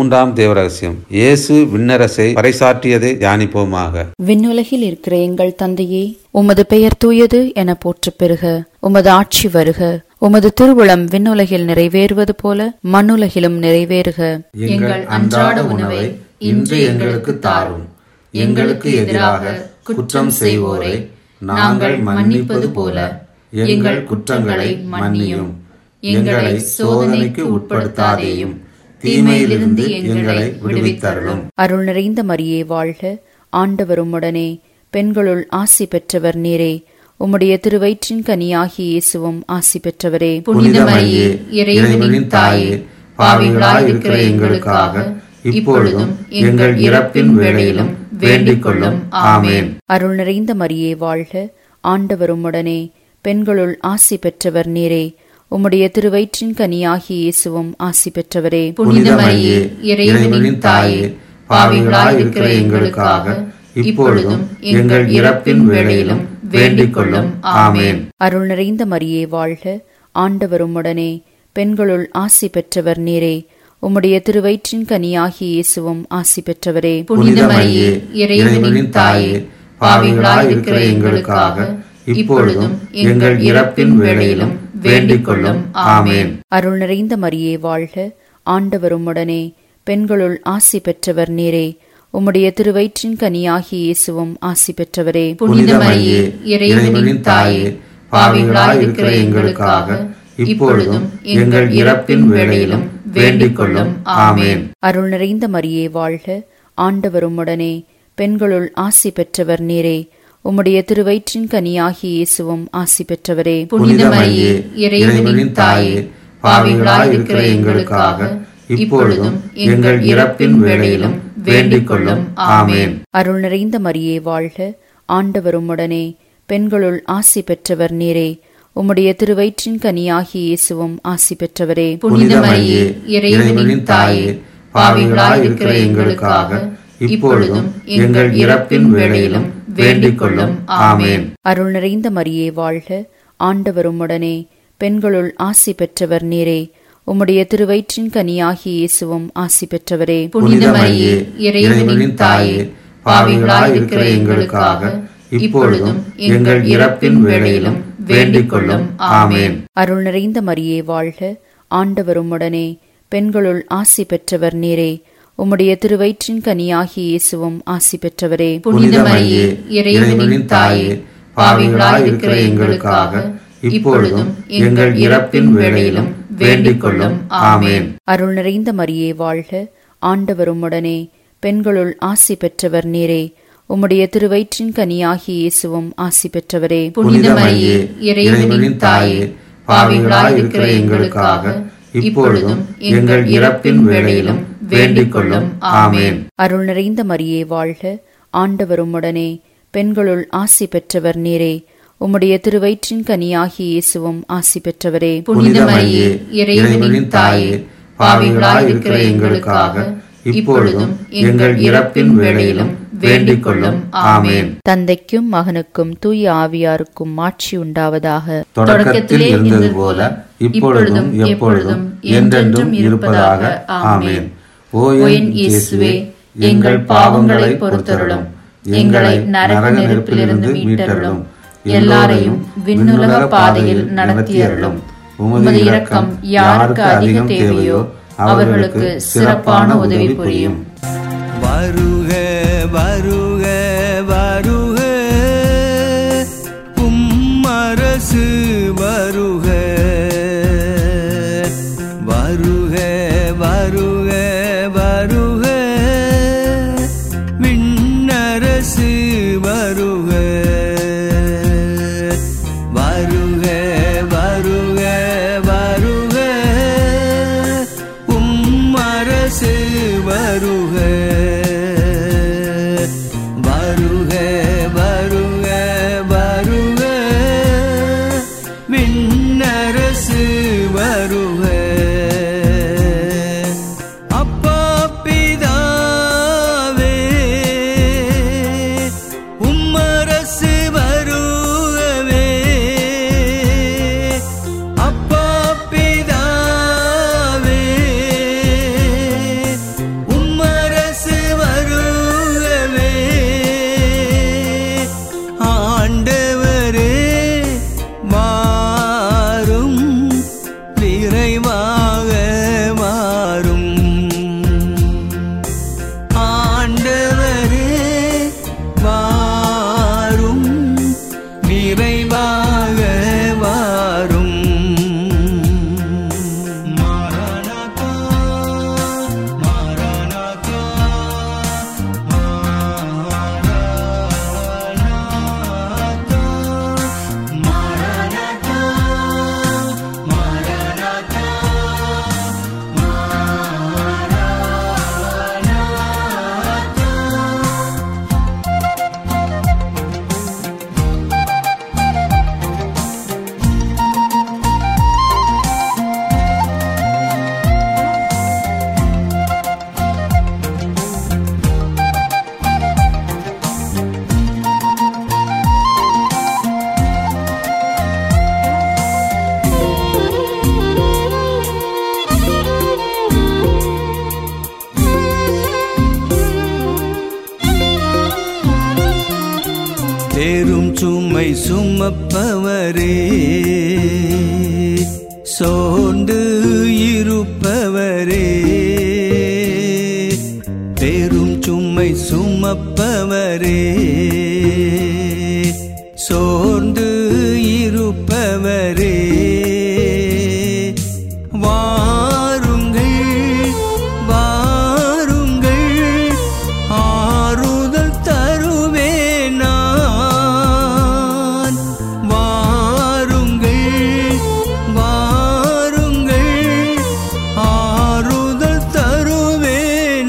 மூன்றாம் தேவரகசியம் இயேசு விண்ணரசை பறைசாற்றியதை தியானிப்போமாக விண்ணுலகில் இருக்கிற எங்கள் தந்தையே உமது பெயர் தூயது என போற்றப் பெறுக உமது ஆட்சி வருக உமது திருவுளம் விண்ணுலகில் நிறைவேறுவது போல மண்ணுலகிலும் நிறைவேறுக எங்கள் அன்றாட உணவை இன்று எங்களுக்கு தாரும் எங்களுக்கு எதிராக குற்றம் செய்வோரை நாங்கள் மன்னிப்பது போல எங்கள் குற்றங்களை மன்னியும் எங்களை சோதனைக்கு உட்படுத்தாதேயும் தீமையிலிருந்து எங்களை விடுவித்தருளும் அருள் நிறைந்த மரியே வாழ்க ஆண்டவர் உம்முடனே பெண்களுள் ஆசி பெற்றவர் நீரே உம்முடைய திருவயிற்றின் கனியாகி இயேசுவும் ஆசி பெற்றவரே புனித மரியே இறைவனின் தாயே பாவிகளாய் இருக்கிற எங்களுக்காக இப்பொழுதும் எங்கள் இறப்பின் வேளையிலும் வேண்டிக் கொள்ளும் ஆமேன் அருள் நிறைந்த மரியே வாழ்க ஆண்டவர் உம்முடனே பெண்களுள் ஆசி பெற்றவர் நீரே உம்முடைய திருவயிற்றின் கனியாகி இயேசுவும் ஆசி பெற்றவரே புனித மரியே இறைவனின் தாயே பாவிகளாய் இருக்கிற எங்களுக்காக இப்பொழுதும் எங்கள் இறப்பின் வேளையிலும் வேண்டிக் கொள்ளும் ஆமேன் அருள் நிறைந்த மரியே வாழ்க ஆண்டவர் உம்முடனே பெண்களுள் ஆசி பெற்றவர் நீரே உம்முடைய திருவயிற்றின் கனியாகி இயேசுவும் ஆசி பெற்றவரே புனித மரியே இறைவனின் தாயே பாவிகளாய் இருக்கிற எங்களுக்காக இப்பொழுதும் எங்கள் இறப்பின் வேளையிலும் வேண்டிக் கொள்ளும் ஆமேன் அருள் நிறைந்த மரியே வாழ்க ஆண்டவர் உம்முடனே பெண்களுள் ஆசி பெற்றவர் நீரே உம்முடைய திருவயிற்றின் கனியாகி இயேசுவும் ஆசி பெற்றவரே புனித மரியே இறைவனின் தாயே பாவிகளாய் இருக்கிற எங்களுக்காக இப்பொழுதும் எங்கள் இறப்பின் வேளையிலும் வேண்டிக் கொள்ளும் ஆமேன் அருள் நிறைந்த மரியே வாழ்க ஆண்டவர் உம்முடனே பெண்களுள் ஆசி பெற்றவர் நீரே உம்முடைய திருவயிற்றின் கனியாகி இயேசுவும் ஆசி பெற்றவரே புனித மரியே இறைவனின் தாயே பாவிகளாய் இருக்கிற எங்களுக்காக இப்பொழுதும் எங்கள் இறப்பின் வேளையிலும் வேண்டிக் கொள்ளும் ஆமேன் அருள் நிறைந்த மரியே வாழ்க ஆண்டவர் உம்முடனே பெண்களுள் ஆசி பெற்றவர் நீரே உம்முடைய திருவயிற்றின் கனியாகி இயேசுவும் ஆசி பெற்றவரே புனித மரியே இறைவனின் தாயே பாவிகளாய் இருக்கிற எங்களுக்காக இப்பொழுதும் எங்கள் இறப்பின் வேளையிலும் வேண்டிக் கொள்ளும் ஆமேன் அருள் நிறைந்த மரியே வாழ்க ஆண்டவர் உம்முடனே பெண்களுள் ஆசி பெற்றவர் நீரே உம்முடைய திருவயிற்றின் கனியாகி இயேசுவும் ஆசி பெற்றவரே புனித மரியே இறைவனின் தாயே பாவிகளாய் இருக்கிற எங்களுக்காக இப்பொழுதும் எங்கள் இறப்பின் வேளையிலும் வேண்டிக் கொள்ளும் ஆமேன் அருள் நிறைந்த மரியே வாழ்க ஆண்டவர் உம்முடனே பெண்களுள் ஆசி பெற்றவர் நீரே உம்முடைய திருவயிற்றின் கனியாகி இயேசுவும் ஆசி பெற்றவரே புனித மரியே இறைவனின் தாயே பாவிகளாய் இருக்கிற எங்களுக்காக இப்பொழுதும் எங்கள் இறப்பின் வேளையிலும் வேண்டிக் கொள்ளும் ஆமேன் அருள் நிறைந்த மரியே வாழ்க ஆண்டவர் உம்முடனே பெண்களுள் ஆசி பெற்றவர் நீரே உம்முடைய திருவயிற்றின் கனியாகி இயேசுவும் ஆசி பெற்றவரே புனித மரியே இறைவனின் தாயே பாவிகளாய் இருக்கிற எங்களுக்காக இப்பொழுதும் எங்கள் இறப்பின் வேளையிலும் வேண்டிக் கொள்ளும் ஆமேன் அருள் நிறைந்த மரியே வாழ்க ஆண்டவர் உம்முடனே பெண்களுள் ஆசி பெற்றவர் நீரே உம்முடைய திருவயிற்றின் கனியாகி இயேசுவும் ஆசி பெற்றவரே புனித மரியே இறைவனின் தாயே பாவிகளாய் இருக்கிற எங்களுக்காக இப்பொழுதும் எங்கள் இறப்பின் வேளையிலும் வேண்டிக் கொள்ளும் ஆமேன் தந்தைக்கும் மகனுக்கும் தூய ஆவியாருக்கும் மாட்சி உண்டாவதாக தொடக்கத்தில் இருந்தது போல இப்பொழுதும் எப்பொழுதும் என்றென்றும் இருப்பதாக ஆமேன் ஓ என் இயேசுவே எங்கள் பாவங்களை பொறுத்தருளும் எங்களை நரக நெருப்பிலிருந்து மீட்டருளும் எல்லாரையும் விண்ணுலக பாதையில் நடத்தியருளும் உமது இரக்கம் யாருக்கு அதிகம் தேவையோ அவர்களுக்கு சிறப்பான உதவி புரியும் வருக வருக வருக உம்மரசு வருக வருக வருக வருக விண்ணரசு வருக வருக வருக வருக உம்மரசு வருக பெரும் சுமை சுமப்பவரே சோர்ந்து இருப்பவரே பெரும் சுமை சுமப்பவரே சோர்ந்து இருப்பவரே வாருங்கள் வாருங்கள் ஆறுதல் தருவேன் நான் வாருங்கள் வாருங்கள் ஆறுதல் தருவேன்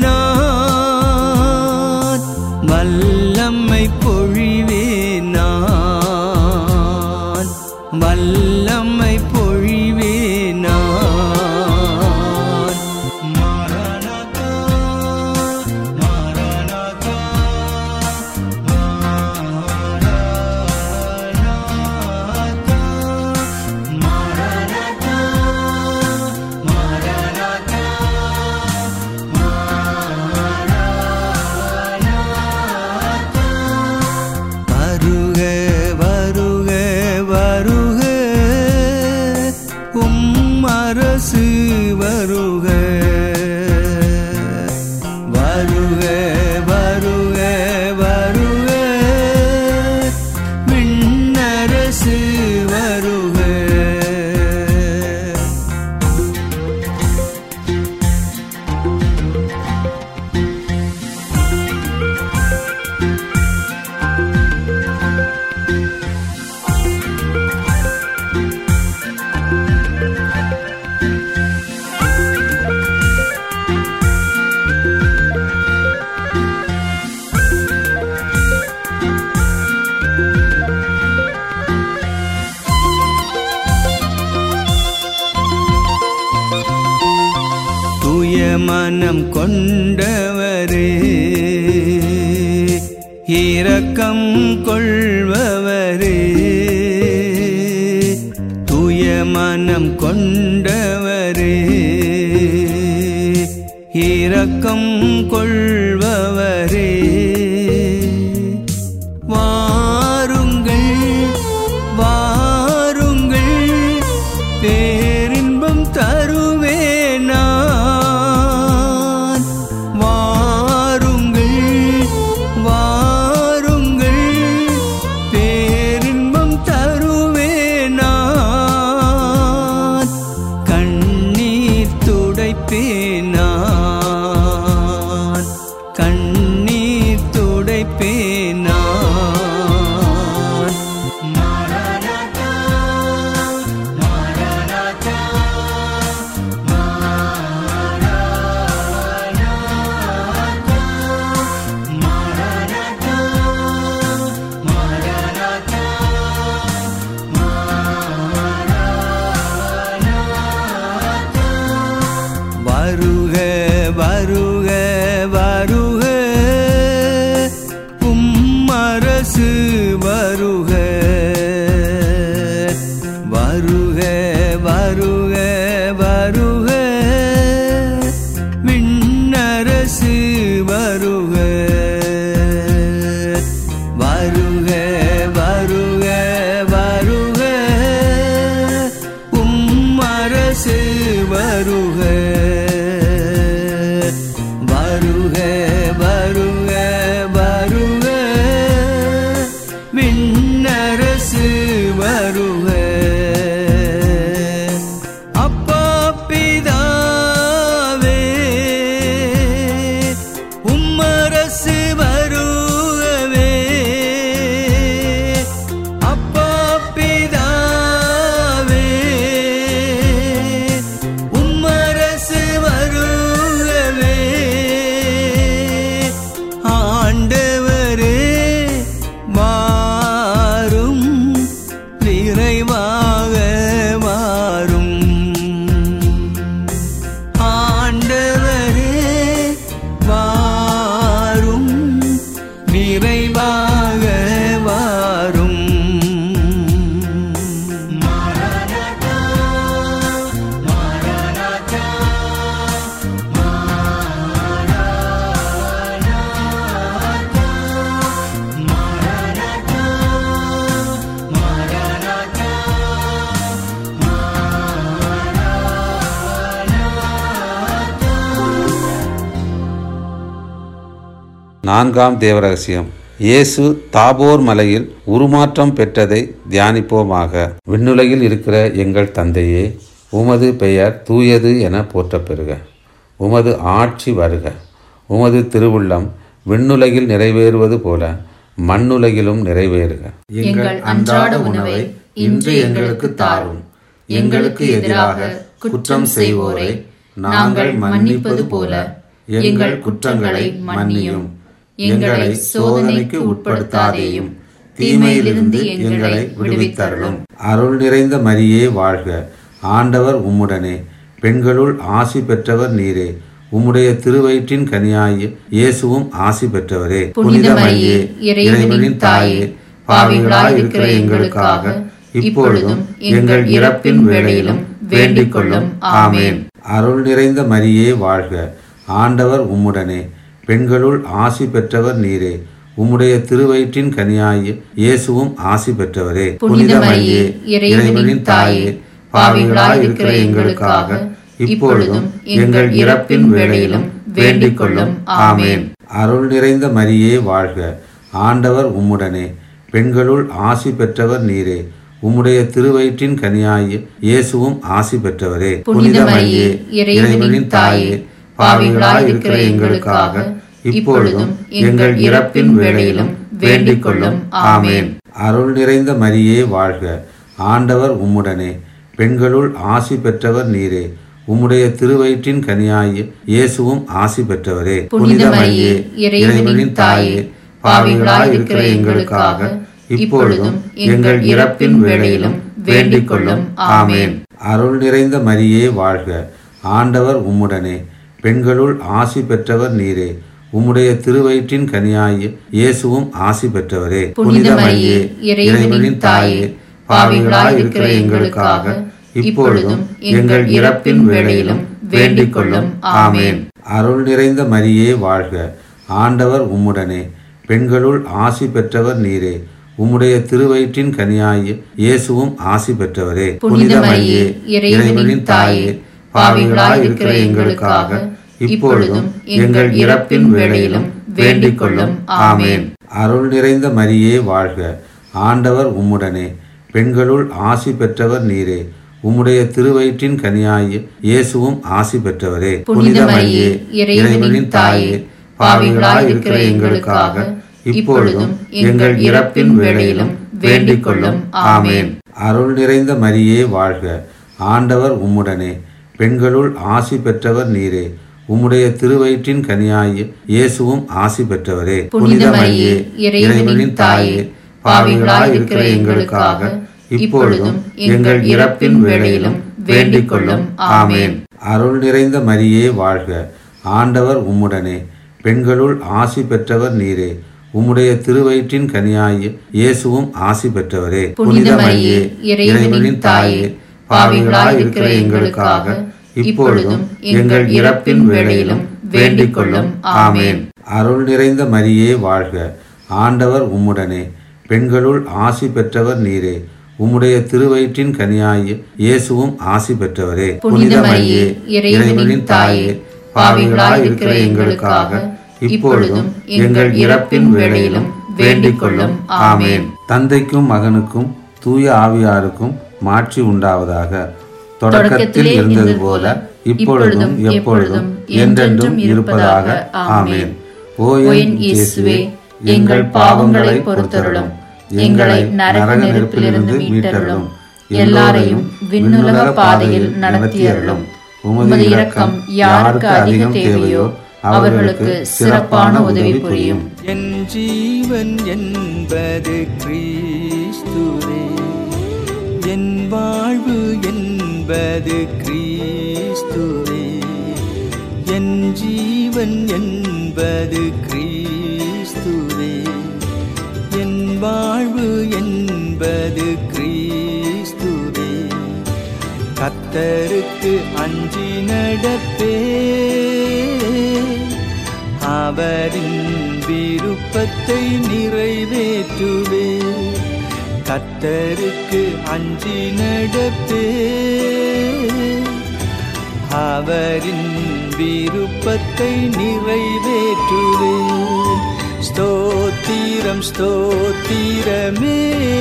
நான் வல்லம்மை பொழிவேன் நான் வல்லம்மை பொழிவேன் நான் மாரணாதா மாரணாதா மாரணாதா மாரணாதா மாரணாதா வருக வருக வருக உம் அரசு வருக வருக வருக வருக விண்ணரசு வருக தூய மனம் கொண்டவரே இரக்கம் கொள்பவரே தூய மனம் கொண்டவரே இரக்கம் கொள்பவரே வாருங்கள் வாருங்கள் பேரின்பம் தருவேன் நான் வாருங்கள் வாருங்கள் பேரின்பம் தருவேன் நான் கண்ணீர் துடைப்பேன் நான் கண்ணீர் துடைப்பேன் நான் மாரணாதா மாரணாதா மாரணாதா மாரணாதா மாரணாதா வருக வருக வருக உம் அரசு வருக வருக வருக வருக விண்ணரசு வருக வருக வருக வருக உம் அரசு வருக வருக வருக வருக விண்ணரசு வருக அப்பா பிதாவே உம்மரசு வருகவே நான்காம் தேவரகசியம் இயேசு தாபோர் மலையில் உருமாற்றம் பெற்றதை தியானிப்போமாக விண்ணுலகில் இருக்கிற எங்கள் தந்தையே உமது பெயர் தூயது என போற்றப் பெறுக உமது ஆட்சி வருக உமது திருவுள்ளம் விண்ணுலகில் நிறைவேறுவது போல மண்ணுலகிலும் நிறைவேறுக எங்கள் அன்றாட உணவை இன்று எங்களுக்கு தாரும் எங்களுக்கு எதிராக குற்றம் செய்வோரை நாங்கள் மன்னிப்பது போல எங்கள் குற்றங்களை மன்னியும் எங்களை சோதனைக்கு உட்படுத்தாதேயும் தீமையிலிருந்து எங்களை விடுவித்தருளும் அருள் நிறைந்த மரியே வாழ்க ஆண்டவர் உம்முடனே பெண்களுள் ஆசி பெற்றவர் நீரே உம்முடைய திருவயிற்றின் கனியாய் இயேசுவும் ஆசி பெற்றவரே புனித மரியே இறைவனின் தாயே பாவிகளாய் இருக்கிற எங்களுக்காக இப்பொழுதும் எங்கள் இறப்பின் வேளையிலும் வேண்டிக் கொள்ளும் ஆமேன் அருள் நிறைந்த மரியே வாழ்க ஆண்டவர் உம்முடனே பெண்களுள் ஆசி பெற்றவர் நீரே உம்முடைய திருவயிற்றின் கனியாய் இயேசுவும் ஆசி பெற்றவரே புனித மரியே இறைவனின் தாயே பாவிகளாய் இருக்கிற எங்களுக்காக இப்பொழுதும் எங்கள் இறப்பின் வேளையிலும் வேண்டிக் கொள்ளும் ஆமேன் அருள் நிறைந்த மரியே வாழ்க ஆண்டவர் உம்முடனே பெண்களுள் ஆசி பெற்றவர் நீரே உம்முடைய திருவயிற்றின் கனியாய் இயேசுவும் ஆசி பெற்றவரே புனித மரியே இறைவனின் தாயே பாவிகளாய் இருக்கிற எங்களுக்காக இப்பொழுதும் எங்கள் இறப்பின் வேளையிலும் வேண்டிக் கொள்ளும் ஆமேன் அருள் நிறைந்த மரியே வாழ்க ஆண்டவர் உம்முடனே பெண்களுள் ஆசி பெற்றவர் நீரே உம்முடைய திருவயிற்றின் கனியாய் இயேசுவும் ஆசி பெற்றவரே புனித மரியே இறைவனின் தாயே பாவிகளாய் இருக்கிற எங்களுக்காக இப்பொழுதும் எங்கள் இறப்பின் வேளையிலும் வேண்டிக் கொள்ளும் ஆமேன் அருள் நிறைந்த மரியே வாழ்க ஆண்டவர் உம்முடனே பெண்களுள் ஆசி பெற்றவர் நீரே உம்முடைய திருவயிற்றின் கனியாய் இயேசுவும் ஆசி பெற்றவரே புனித மரியே இறைவனின் தாயே பாவிகளாய் இருக்கிற எங்களுக்காக இப்பொழுதும் எங்கள் இறப்பின் வேளையிலும் வேண்டிக் கொள்ளும் ஆமேன் அருள் நிறைந்த மரியே வாழ்க ஆண்டவர் உம்முடனே பெண்களுள் ஆசி பெற்றவர் நீரே உம்முடைய திருவயிற்றின் கனியாய் இயேசுவும் ஆசி பெற்றவரே புனித மரியே இறைவனின் தாயே பாவிகளாய் இருக்கிற எங்களுக்காக இப்பொழுதும் எங்கள் இறப்பின் வேளையிலும் வேண்டிக் கொள்ளும் ஆமேன் அருள் நிறைந்த மரியே வாழ்க ஆண்டவர் உம்முடனே பெண்களுள் ஆசி பெற்றவர் நீரே உம்முடைய திருவயிற்றின் கனியாய் இயேசுவும் ஆசி பெற்றவரே புனித மரியே இறைவனின் தாயே பாவிகளாய் இருக்கிற எங்களுக்காக இப்பொழுதும் எங்கள் இறப்பின் வேளையிலும் வேண்டிக் கொள்ளும் ஆமேன் அருள் நிறைந்த மரியே வாழ்க ஆண்டவர் உம்முடனே பெண்களுள் ஆசி பெற்றவர் நீரே உம்முடைய திருவயிற்றின் கனியாய் இயேசுவும் ஆசி பெற்றவரே புனித மரியே இறைவனின் தாயே பாவிகளாய் இருக்கிற எங்களுக்காக இப்பொழுதும் எங்கள் இறப்பின் வேளையிலும் வேண்டிக் கொள்ளும் ஆமேன் அருள் நிறைந்த மரியே வாழ்க ஆண்டவர் உம்முடனே பெண்களுள் ஆசி பெற்றவர் நீரே உம்முடைய திருவயிற்றின் கனியாய் இயேசுவும் ஆசி பெற்றவரே புனித மரியே இறைவனின் தாயே பாவிகளாய் இருக்கிற எங்களுக்காக இப்பொழுதும் எங்கள் இறப்பின் வேளையிலும் வேண்டிக் கொள்ளும் ஆமேன் அருள் நிறைந்த மரியே வாழ்க ஆண்டவர் உம்முடனே பெண்களுள் ஆசி பெற்றவர் நீரே உம்முடைய திருவயிற்றின் கனியாய் இயேசுவும் ஆசி பெற்றவரே புனித மரியே இறைவனின் தாயே பாவிகளாய் இருக்கிற எங்களுக்காக இப்பொழுதும் எங்கள் இறப்பின் வேளையிலும் வேண்டிக் கொள்ளும் ஆமேன் தந்தைக்கும் மகனுக்கும் தூய ஆவியாருக்கும் மாட்சி உண்டாவதாக தொடக்கத்தில் இருந்தது போல இப்பொழுதும் எப்பொழுதும் என்றென்றும் இருப்பதாக ஆமேன் ஓ என் இயேசுவே எங்கள் பாவங்களை பொறுத்தருளும் எங்களை நரக நெருப்பிலிருந்து மீட்டருளும் எல்லாரையும் விண்ணுலக பாதையில் நடத்தியருளும் உமது இரக்கம் யாருக்கு அதிகம் தேவையோ அவர்களுக்கு சிறப்பான உதவி புரியும் என் ஜீவன் என்பது கிறிஸ்துவே என் வாழ்வு என்பது கிறிஸ்துவே என் ஜீவன் என்பது கிறிஸ்துவே என் வாழ்வு என்பது கிறிஸ்துவே கத்தருக்கு அஞ்சி நடப்பே அவரின் விருப்பத்தை நிறைவேற்றுவே கத்தருக்கு அஞ்சி நடப்பே அவரின் விருப்பத்தை நிறைவேற்றுவே ஸ்தோத்திரம் ஸ்தோத்திரமே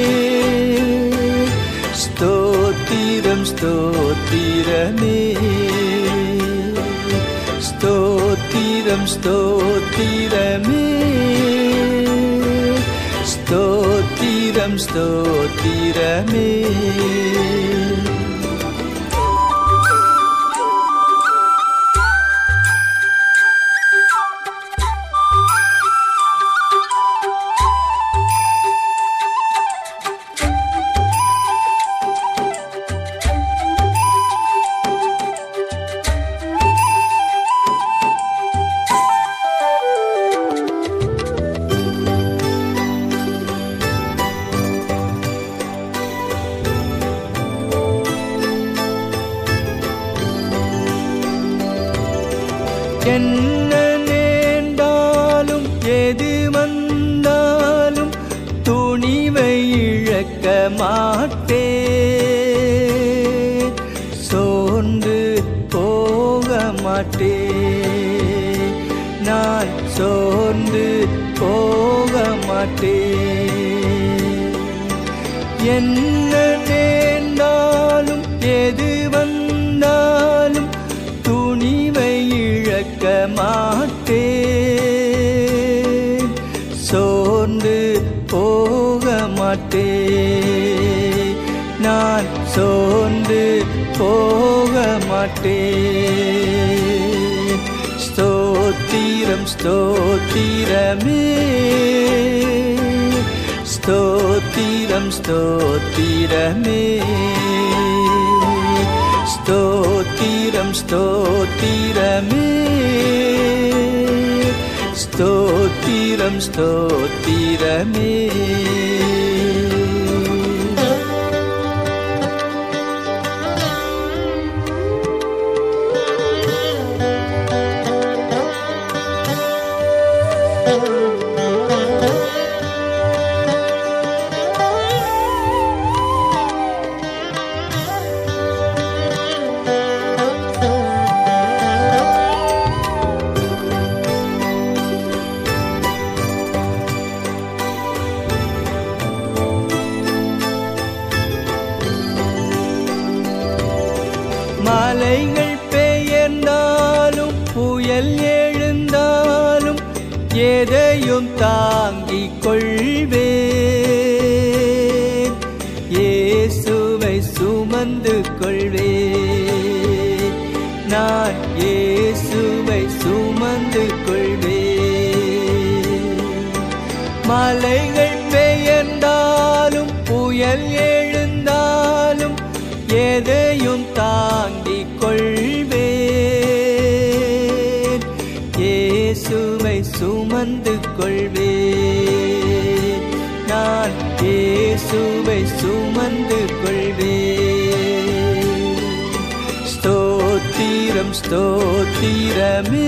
ஸ்தோத்திரம் ஸ்தோத்திரமே ஸ்தோத்திரம் ஸ்தோத்திரமே ஸ்தோத்திரம் ஸ்தோத்திரமே என்ன நேர்ந்தாலும் எது வந்தாலும் துணிவை இழக்க மாட்டேன் சோர்ந்து போக மாட்டேன் நான் சோர்ந்து போக மாட்டேன் என்ன நேர்ந்தாலும் எது வந்தாலும் துணிவை இழக்க மாட்டேன் சோர்ந்து போக மாட்டேன் நான் சோர்ந்து போக மாட்டேன் ஸ்தோத்திரம் ஸ்தோத்திரமே ஸ்தோத்திரம் ஸ்தோத்திரமே ஸ்தோத்திரம் ஸ்தோத்திரமே ஸ்தோத்திரம் ஸ்தோத்திரமே மலைகள் பெயர்ந்தாலும் புயல் எழுந்தாலும் எதையும் தாங்கிக் கொள்வேன் இயேசுவை சுமந்து கொள்வேன் நான் இயேசுவை சுமந்து கொள்வேன் மலைகள் பெயர்ந்தாலும் புயல் எழுந்தாலும் எதையும் தாங்கிக் கொள்வேன் இயேசுவை சுமந்து கொள்வேன் நான் இயேசுவை சுமந்து கொள்வேன் ஸ்தோத்திரம் ஸ்தோத்திரமே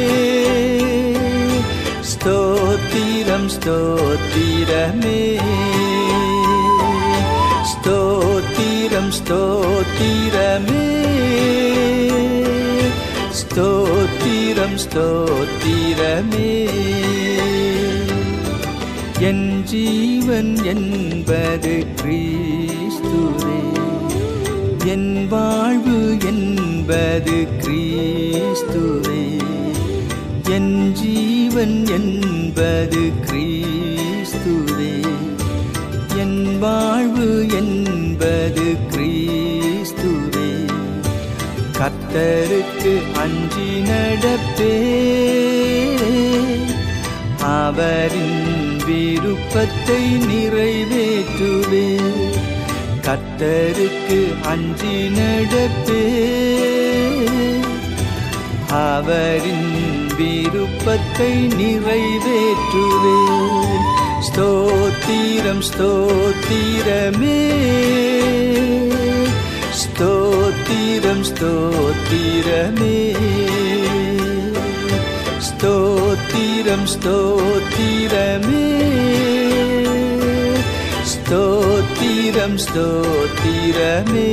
ஸ்தோத்திரம் ஸ்தோத்திரமே ஸ்தோத்திரம் ஸ்தோத்திரமே ஸ்தோத்திரம் ஸ்தோத்திரமே என் ஜீவன் என்பது கிறிஸ்துவே என் வாழ்வு என்பது கிறிஸ்துவே என் ஜீவன் என்பது கிறிஸ்துவே என் வாழ்வு என்பது கிறிஸ்துவே கர்த்தருக்கு அஞ்சி நடப்பே அவரின் விருப்பத்தை நிறைவேற்றுவே கர்த்தருக்கு அஞ்சி நடப்பே அவரின் விருப்பத்தை நிறைவேற்றுவேன் ஸ்தோத்திரம் ஸ்தோத்திரமே ஸ்தோத்திரம் ஸ்தோத்திரமே ஸ்தோத்திரம் ஸ்தோத்திரமே ஸ்தோத்திரம் ஸ்தோத்திரமே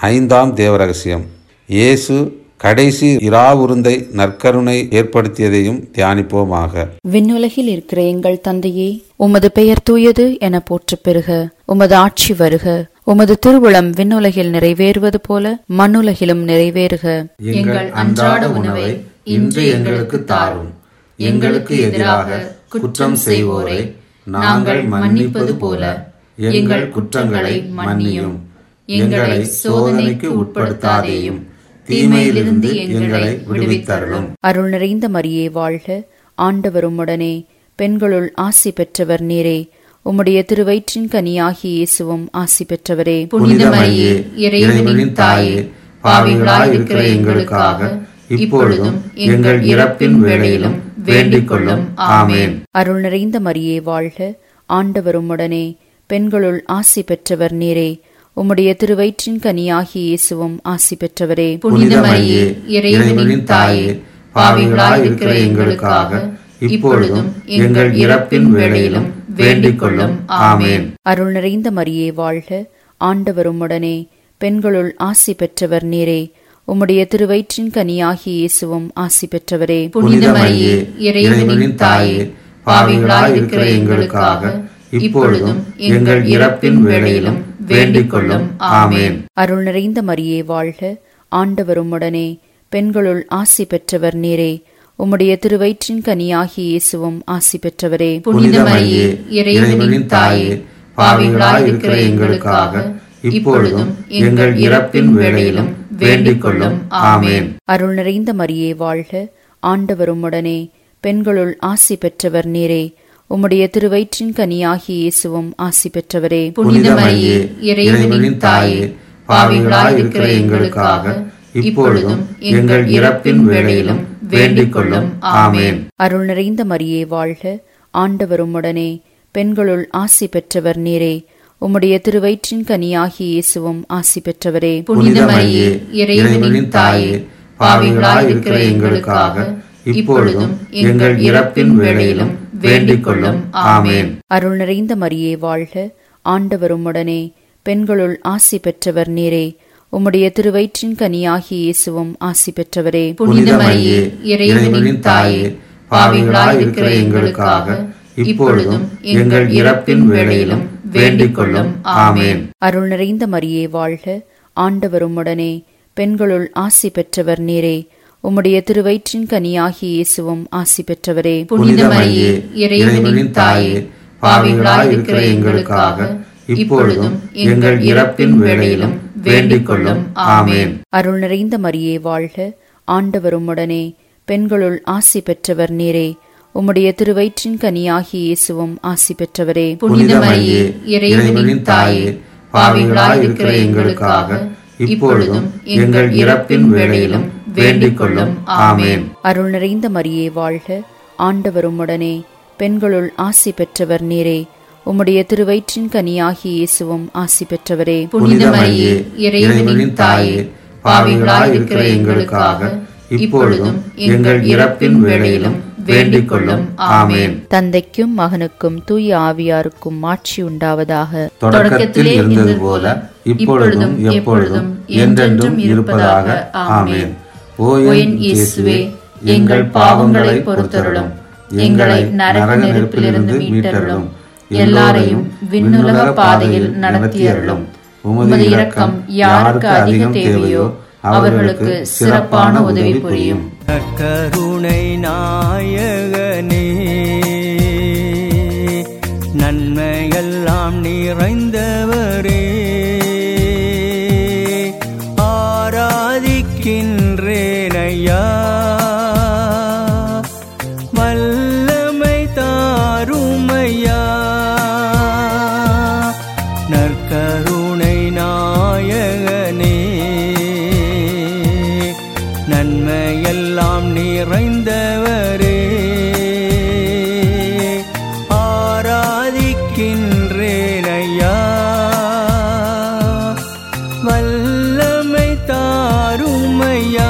ஐந்தாம் தேவரகசியம் இயேசு கடைசி இராவுருந்தை நற்கருணை ஏற்படுத்தியதையும் தியானிப்போமாக விண்ணுலகில் இருக்கிற எங்கள் தந்தையே உமது பெயர் தூயது என போற்றப் பெறுக உமது ஆட்சி வருக உமது திருவுளம் விண்ணுலகில் நிறைவேறுவது போல மண்ணுலகிலும் நிறைவேறுக எங்கள் அன்றாட உணவை இன்று எங்களுக்கு தாரும் எங்களுக்கு எதிராக குற்றம் செய்வோரை நாங்கள் மன்னிப்பது போல எங்கள் குற்றங்களை மன்னியும் எங்களை சோதனைக்கு உட்படுத்தாதேயும் தீமையிலிருந்து எங்களை விடுவித்தருளும் அருள் நிறைந்த மரியே வாழ்க ஆண்டவர் உம்முடனே பெண்களுள் ஆசி பெற்றவர் நீரே உம்முடைய திருவயிற்றின் கனியாகி இயேசுவும் ஆசி பெற்றவரே புனித மரியே இறைவனின் தாயே பாவிகளாய் இருக்கிற எங்களுக்காக இப்பொழுதும் எங்கள் இறப்பின் வேளையிலும் வேண்டிக் கொள்ளும் ஆமேன் அருள் நிறைந்த மரியே வாழ்க ஆண்டவர் உம்முடனே பெண்களுள் ஆசி பெற்றவர் நீரே உம்முடைய திருவயிற்றின் கனியாகி இயேசுவும் ஆசி பெற்றவரே புனித மரியே இறைவனின் தாயே பாவிகளாய் இருக்கிற எங்களுக்காக இப்பொழுதும் எங்கள் இறப்பின் வேளையிலும் வேண்டிக் கொள்ளும் ஆமேன் அருள் நிறைந்த மரியே வாழ்க ஆண்டவர் உம்முடனே பெண்களுள் ஆசி பெற்றவர் நீரே உம்முடைய திருவயிற்றின் கனியாகி இயேசுவும் ஆசி பெற்றவரே புனித மரியே இறைவனின் தாயே பாவிகளாய் இருக்கிற எங்களுக்காக இப்பொழுதும் எங்கள் இறப்பின் வேளையிலும் வேண்டிக் கொள்ளும் ஆமேன் அருள் நிறைந்த மரியே வாழ்க ஆண்டவர் உம்முடனே பெண்களுள் ஆசி பெற்றவர் நீரே உம்முடைய திருவயிற்றின் கனியாகி இயேசுவும் ஆசி பெற்றவரே புனித மரியே இறைவனின் தாயே பாவிகளாய் இருக்கிற எங்களுக்காக இப்பொழுதும் எங்கள் இறப்பின் வேளையிலும் வேண்டிக் கொள்ளும் ஆமேன் அருள் நிறைந்த மரியே வாழ்க ஆண்டவர் உம்முடனே பெண்களுள் ஆசி பெற்றவர் நீரே உம்முடைய திருவயிற்றின் கனியாகி இயேசுவும் ஆசி பெற்றவரே புனித மரியே இறைவனின் தாயே பாவிகளாய் இருக்கிற எங்களுக்காக இப்பொழுதும் எங்கள் இறப்பின் வேளையிலும் வேண்டிக் கொள்ளும் ஆமேன் அருள் நிறைந்த மரியே வாழ்க ஆண்டவர் உம்முடனே பெண்களுள் ஆசி பெற்றவர் நீரே உம்முடைய திருவயிற்றின் கனியாகி இயேசுவும் ஆசி பெற்றவரே புனித மரியே இறைவனின் தாயே பாவிகளாய் இருக்கிற எங்களுக்காக இப்பொழுதும் எங்கள் இறப்பின் வேளையிலும் வேண்டிக் கொள்ளும் ஆமேன் அருள் நிறைந்த மரியே வாழ்க ஆண்டவர் உம்முடனே பெண்களுள் ஆசி பெற்றவர் நீரே உம்முடைய திருவயிற்றின் கனியாகி இயேசுவும் ஆசி பெற்றவரே புனித மரியே இறைவனின் தாயே பாவிகளாய் இருக்கிற எங்களுக்காக இப்பொழுதும் எங்கள் இறப்பின் வேளையிலும் வேண்டிக் கொள்ளும் ஆமேன் அருள் நிறைந்த மரியே வாழ்க ஆண்டவர் உம்முடனே பெண்களுள் ஆசி பெற்றவர் நீரே உம்முடைய திருவயிற்றின் கனியாகி இயேசுவும் ஆசி பெற்றவரே புனித மரியே இறைவனின் தாயே பாவிகளாய் இருக்கிற எங்களுக்காக இப்பொழுதும் எங்கள் இறப்பின் வேளையிலும் வேண்டிக் கொள்ளும் ஆமேன் அருள் நிறைந்த மரியே வாழ்க ஆண்டவர் உம்முடனே பெண்களுள் ஆசி பெற்றவர் நீரே உம்முடைய திருவயிற்றின் கனியாகி இயேசுவும் ஆசி பெற்றவரே புனித மரியே இறைவனின் தாயே பாவிகளாய் இருக்கிற எங்களுக்காக இப்பொழுதும் எங்கள் இறப்பின் வேளையிலும் வேண்டிக் கொள்ளும் ஆமேன் அருள் நிறைந்த மரியே வாழ்க ஆண்டவர் உம்முடனே பெண்களுள் ஆசி பெற்றவர் நீரே உம்முடைய திருவயிற்றின் கனியாகி இயேசுவும் ஆசி பெற்றவரே புனித மரியே இறைவனின் தாயே பாவிகளாய் இருக்கிற எங்களுக்காக இப்பொழுதும் எங்கள் இறப்பின் வேளையிலும் வேண்டிக் கொள்ளும் ஆமேன் தந்தைக்கும் மகனுக்கும் தூய ஆவியாருக்கும் மாட்சி உண்டாவதாக தொடக்கத்தில் இருந்தது போல இப்பொழுதும் எப்பொழுதும் என்றென்றும் இருப்பதாக ஆமேன் ஓ என் இயேசுவே எங்கள் பாவங்களை பொறுத்தருளும் எங்களை நரக நெருப்பிலிருந்து மீட்டருளும் எல்லாரையும் விண்ணுலக பாதையில் நடத்தியருளும் உமது இரக்கம் யாருக்கு அதிகம் தேவையோ அவர்களுக்கு சிறப்பான உதவி புரியும் கருணை நாயகனே நன்மையெல்லாம் நிறைந்தவரே ஆராதிக்கின்றேனையா வல்லமை தாருமையா நற்கருணை நாயகனே நன்மையெல்லாம் நிறைந்தவரே ஆராதிக்கின்றேனையா வல்லமை தாருமையா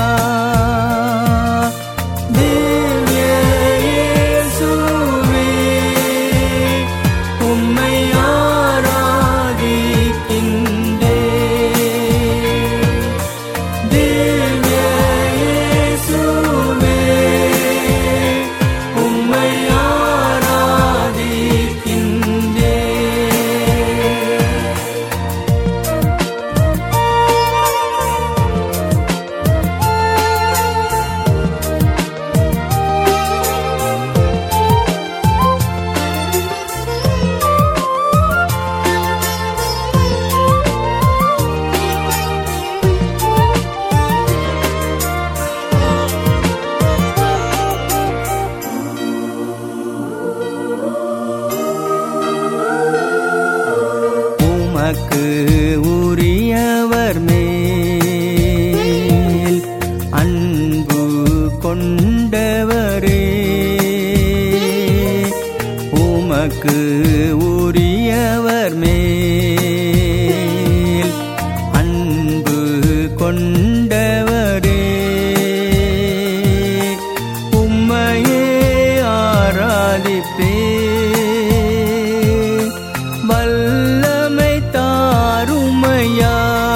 திவ்ய இயேசுவே, உம்மை ஆராதிக்கின்றேன் உமக்கு உரியவர் மேல் அன்பு கொண்டவரே உமக்கு உரியவர் மேல் அன்பு கொண்டவரே உம்மையே ஆராதிப்பே வல்லமை தாருமையா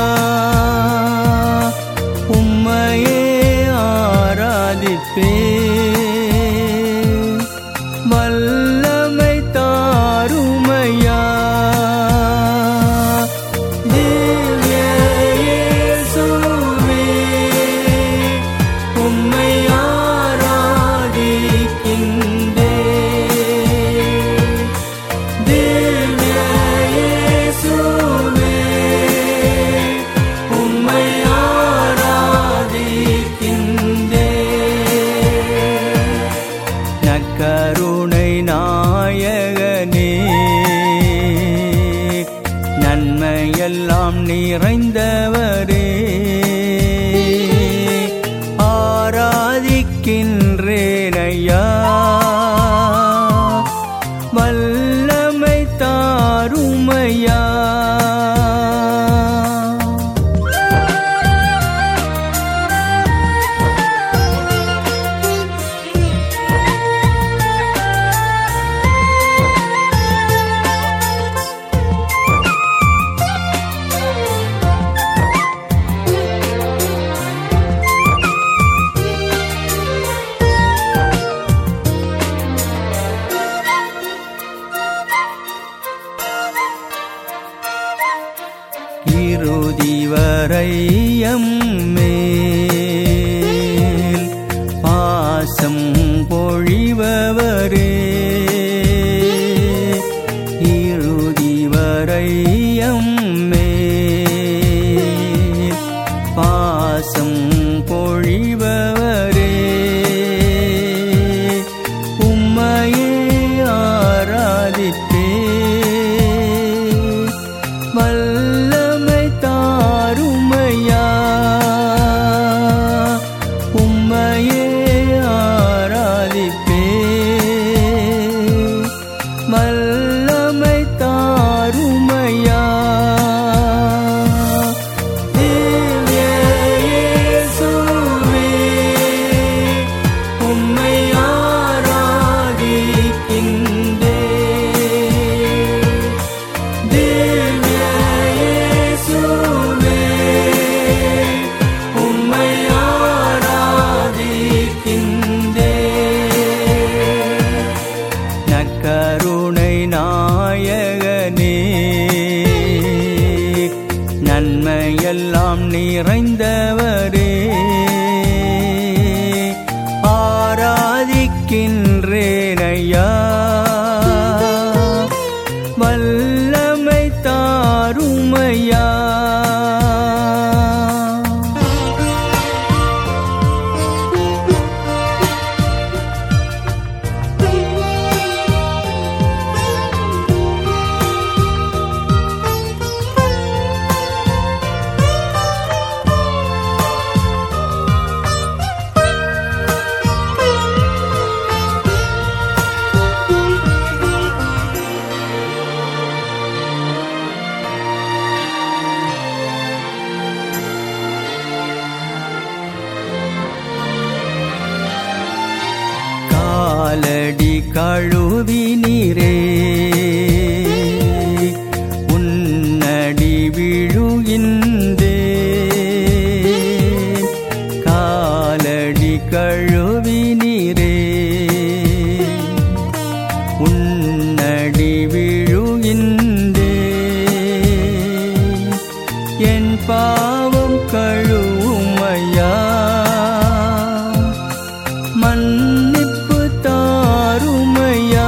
உம்மையே ஆராதிப்பே வல்லமை தாருமையா திவ்ய இயேசுவே உம்மை ஆராதிக்கின்றேன் திவ்ய இயேசுவே உம்மை ஆராதிக்கின்றேன் நக்கருணை நாயகனே நன்மையெல்லாம் நிறைந்தவரே ஆராதிக்கின்றேனையா வல்லமை தாருமையா இறுதி வரையம் மேல் பாசம் பொழிபவரே இறுதி வரையம் மேல் பாசம் பொழிபவரே உம்மையே ஆராதிப்பே வல்லமை தாருமையா உம்மையே ஆராதிப்பே வல்லமை தாருமையா திவ்ய இயேசுவே உம்மை ஆராதிக்கின்றேன் திவ்ய இயேசுவே உம்மை ஆராதிக்கின்றேன் நக்கருணை நாயகனே நன்மையெல்லாம் நிறைந்தவரே ஆராதிக்கின்றேனையா வல்லமை தாருமையா காலடி கழுவி நீரே உன்னடி விழுகின்றே காலடி கழுவி நீரே உன்னடி விழுகின்றே என் பாவம் கழுவுமையா மன்னிப்பு தாருமையா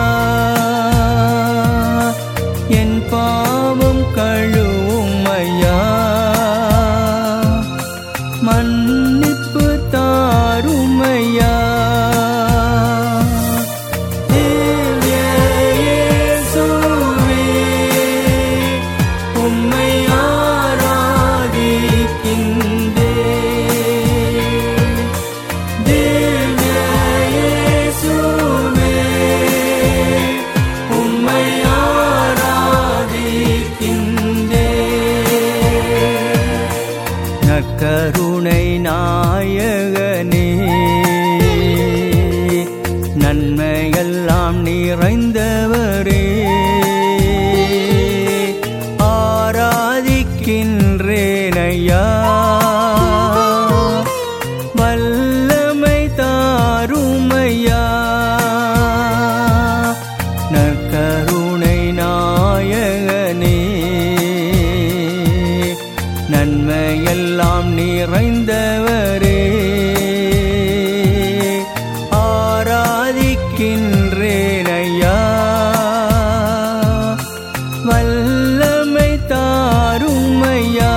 என் பாவம் கழுவுமையா மன்னிப்பு தாருமையா திவ்ய இயேசுவே உம்மை ஆராதிக்கின்றேன் திவ்ய இயேசுவே உம்மை ஆராதிக்கின்றேன் நற்கருணை நாயகனே நன்மையெல்லாம் நிறைந்தவரே ஆராதிக்கின்றேனையா வல்லமை தாருமையா நற்கருணை நாயகனே நன்மையெல்லாம் நிறைந்தவரே ஆராதிக்கின்றேனையா வல்லமை தாருமையா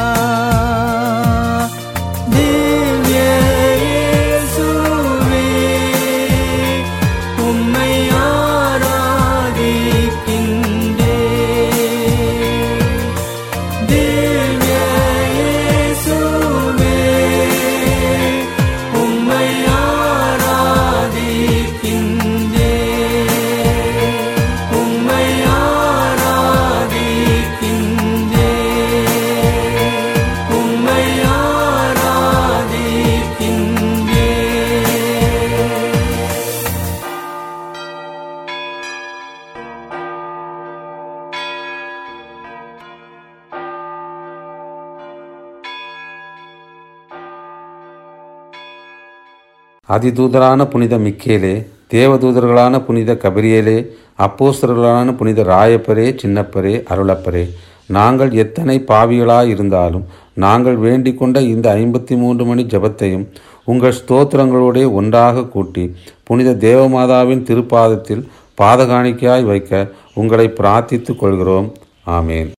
திவ்ய இயேசுவே உம்மை ஆராதிக்கின்றேன் திவ்ய இயேசுவே உம்மை ஆராதிக்கின்றேன் உம்மை ஆராதிக்கின்றேன் உம்மை ஆராதிக்கின்றேன் அதிதூதரான புனித மிக்கேலே தேவதூதர்களான புனித கபிரியேலே அப்போஸ்தலர்களான புனித ராயப்பரே சின்னப்பரே அருளப்பரே நாங்கள் எத்தனை பாவிகளாய் இருந்தாலும் நாங்கள் வேண்டிக் கொண்ட இந்த ஐம்பத்தி மூன்று மணி ஜெபத்தையும் உங்கள் ஸ்தோத்திரங்களோடே ஒன்றாக கூட்டி புனித தேவமாதாவின் திருப்பாதத்தில் பாதகாணிக்கையாய் வைக்க உங்களை பிரார்த்தித்துக் கொள்கிறோம் ஆமேன்